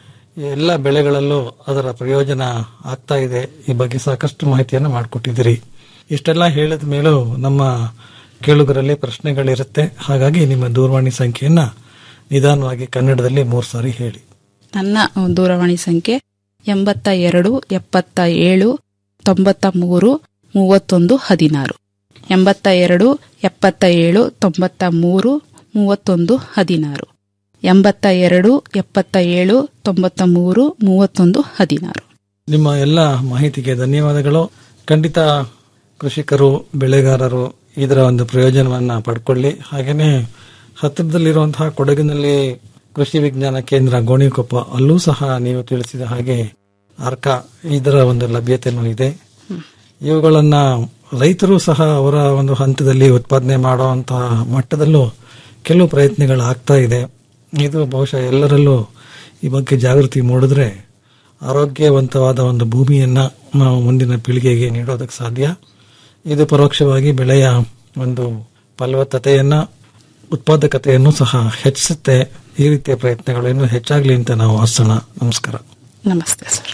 ಎಲ್ಲ ಬೆಳೆಗಳಲ್ಲೂ ಅದರ ಪ್ರಯೋಜನ ಆಗ್ತಾ ಇದೆ ಈ ಬಗ್ಗೆ ಸಾಕಷ್ಟು ಮಾಹಿತಿಯನ್ನು ಮಾಡಿಕೊಟ್ಟಿದ್ದೀರಿ ಇಷ್ಟೆಲ್ಲ ಹೇಳಿದ ಮೇಲೂ ನಮ್ಮ ಕೇಳುಗರಲ್ಲಿ ಪ್ರಶ್ನೆಗಳಿರುತ್ತೆ ಹಾಗಾಗಿ ನಿಮ್ಮ ದೂರವಾಣಿ ಸಂಖ್ಯೆಯನ್ನ ನಿಧಾನವಾಗಿ ಕನ್ನಡದಲ್ಲಿ ಮೂರು ಸಾರಿ ಹೇಳಿ ನನ್ನ ದೂರವಾಣಿ ಸಂಖ್ಯೆ ಎಂಬತ್ತ ಎರಡು ಎಪ್ಪತ್ತ ಏಳು ತೊಂಬತ್ತ ಮೂರು ಮೂವತ್ತೊಂದು ಹದಿನಾರು ಎಂಬತ್ತ ಎರಡು ಎಪ್ಪತ್ತ ಏಳು ತೊಂಬತ್ತ ಮೂರು ಮೂವತ್ತೊಂದು ಹದಿನಾರು ಎಂಬತ್ತ ಎರಡು ಎಪ್ಪತ್ತ ಏಳು ತೊಂಬತ್ತ ಮೂರು ಮೂವತ್ತೊಂದು ಹದಿನಾರು ನಿಮ್ಮ ಎಲ್ಲ ಮಾಹಿತಿಗೆ ಧನ್ಯವಾದಗಳು ಖಂಡಿತ ಕೃಷಿಕರು ಬೆಳೆಗಾರರು ಇದರ ಒಂದು ಪ್ರಯೋಜನವನ್ನ ಪಡ್ಕೊಳ್ಳಿ ಹಾಗೇನೆ ಹತ್ತಿರದಲ್ಲಿರುವಂತಹ ಕೊಡಗಿನಲ್ಲಿ ಕೃಷಿ ವಿಜ್ಞಾನ ಕೇಂದ್ರ ಗೋಣಿಕೊಪ್ಪ ಅಲ್ಲೂ ಸಹ ನೀವು ತಿಳಿಸಿದ ಹಾಗೆ ಅರ್ಕ ಇದರ ಒಂದು ಲಭ್ಯತೆನೂ ಇದೆ ಇವುಗಳನ್ನ ರೈತರು ಸಹ ಅವರ ಒಂದು ಹಂತದಲ್ಲಿ ಉತ್ಪಾದನೆ ಮಾಡುವಂತಹ ಮಟ್ಟದಲ್ಲೂ ಕೆಲವು ಪ್ರಯತ್ನಗಳು ಆಗ್ತಾ ಇದೆ ಇದು ಬಹುಶಃ ಎಲ್ಲರಲ್ಲೂ ಈ ಬಗ್ಗೆ ಜಾಗೃತಿ ಮೂಡಿದ್ರೆ ಆರೋಗ್ಯವಂತವಾದ ಒಂದು ಭೂಮಿಯನ್ನ ನಾವು ಮುಂದಿನ ಪೀಳಿಗೆಗೆ ನೀಡೋದಕ್ಕೆ ಸಾಧ್ಯ ಇದು ಪರೋಕ್ಷವಾಗಿ ಬೆಳೆಯ ಒಂದು ಫಲವತ್ತತೆಯನ್ನ ಉತ್ಪಾದಕತೆಯನ್ನು ಸಹ ಹೆಚ್ಚಿಸುತ್ತೆ ಈ ರೀತಿಯ ಪ್ರಯತ್ನಗಳು ಇನ್ನೂ ಹೆಚ್ಚಾಗ್ಲಿ ಅಂತ ನಾವು ಆಸೋಣ ನಮಸ್ಕಾರ ನಮಸ್ತೆ ಸರ್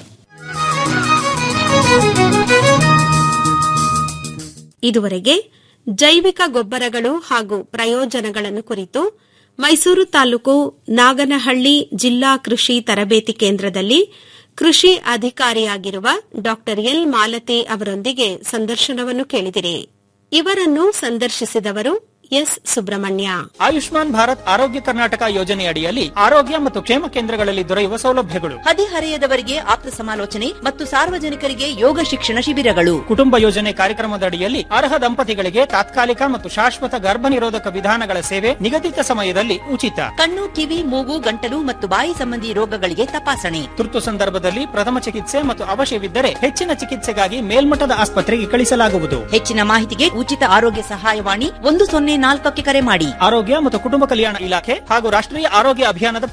ಇದುವರೆಗೆ ಜೈವಿಕ ಗೊಬ್ಬರಗಳು ಹಾಗೂ ಪ್ರಯೋಜನಗಳನ್ನು ಕುರಿತು ಮೈಸೂರು ತಾಲೂಕು ನಾಗನಹಳ್ಳಿ ಜಿಲ್ಲಾ ಕೃಷಿ ತರಬೇತಿ ಕೇಂದ್ರದಲ್ಲಿ ಕೃಷಿ ಅಧಿಕಾರಿಯಾಗಿರುವ ಡಾ ಎಲ್ ಮಾಲತಿ ಅವರೊಂದಿಗೆ ಸಂದರ್ಶನವನ್ನು ಕೇಳಿದಿರಿ ಇವರನ್ನು ಸಂದರ್ಶಿಸಿದವರು ಎಸ್ ಸುಬ್ರಹ್ಮಣ್ಯ ಆಯುಷ್ಮಾನ್ ಭಾರತ್ ಆರೋಗ್ಯ ಕರ್ನಾಟಕ ಯೋಜನೆಯಡಿಯಲ್ಲಿ ಆರೋಗ್ಯ ಮತ್ತು ಕ್ಷೇಮ ಕೇಂದ್ರಗಳಲ್ಲಿ ದೊರೆಯುವ ಸೌಲಭ್ಯಗಳು ಹದಿಹರೆಯದವರಿಗೆ ಆಪ್ತ ಸಮಾಲೋಚನೆ ಮತ್ತು ಸಾರ್ವಜನಿಕರಿಗೆ ಯೋಗ ಶಿಕ್ಷಣ ಶಿಬಿರಗಳು ಕುಟುಂಬ ಯೋಜನೆ ಕಾರ್ಯಕ್ರಮದಡಿಯಲ್ಲಿ ಅರ್ಹ ದಂಪತಿಗಳಿಗೆ ತಾತ್ಕಾಲಿಕ ಮತ್ತು ಶಾಶ್ವತ ಗರ್ಭ ನಿರೋಧಕ ವಿಧಾನಗಳ ಸೇವೆ ನಿಗದಿತ ಸಮಯದಲ್ಲಿ ಉಚಿತ ಕಣ್ಣು ಕಿವಿ ಮೂಗು ಗಂಟಲು ಮತ್ತು ಬಾಯಿ ಸಂಬಂಧಿ ರೋಗಗಳಿಗೆ ತಪಾಸಣೆ ತುರ್ತು ಸಂದರ್ಭದಲ್ಲಿ ಪ್ರಥಮ ಚಿಕಿತ್ಸೆ ಮತ್ತು ಅವಶ್ಯವಿದ್ದರೆ ಹೆಚ್ಚಿನ ಚಿಕಿತ್ಸೆಗಾಗಿ ಮೇಲ್ಮಟ್ಟದ ಆಸ್ಪತ್ರೆಗೆ ಕಳಿಸಲಾಗುವುದು ಹೆಚ್ಚಿನ ಮಾಹಿತಿಗೆ ಉಚಿತ ಆರೋಗ್ಯ ಸಹಾಯವಾಣಿ ಒಂದು ಸೊನ್ನೆ ನಾಲ್ಕಕ್ಕೆ ಕರೆ ಮಾಡಿ ಆರೋಗ್ಯ ಮತ್ತು ಕುಟುಂಬ ಕಲ್ಯಾಣ ಇಲಾಖೆ ಹಾಗೂ ರಾಷ್ಟ್ರೀಯ ಆರೋಗ್ಯ ಅಭಿಯಾನದ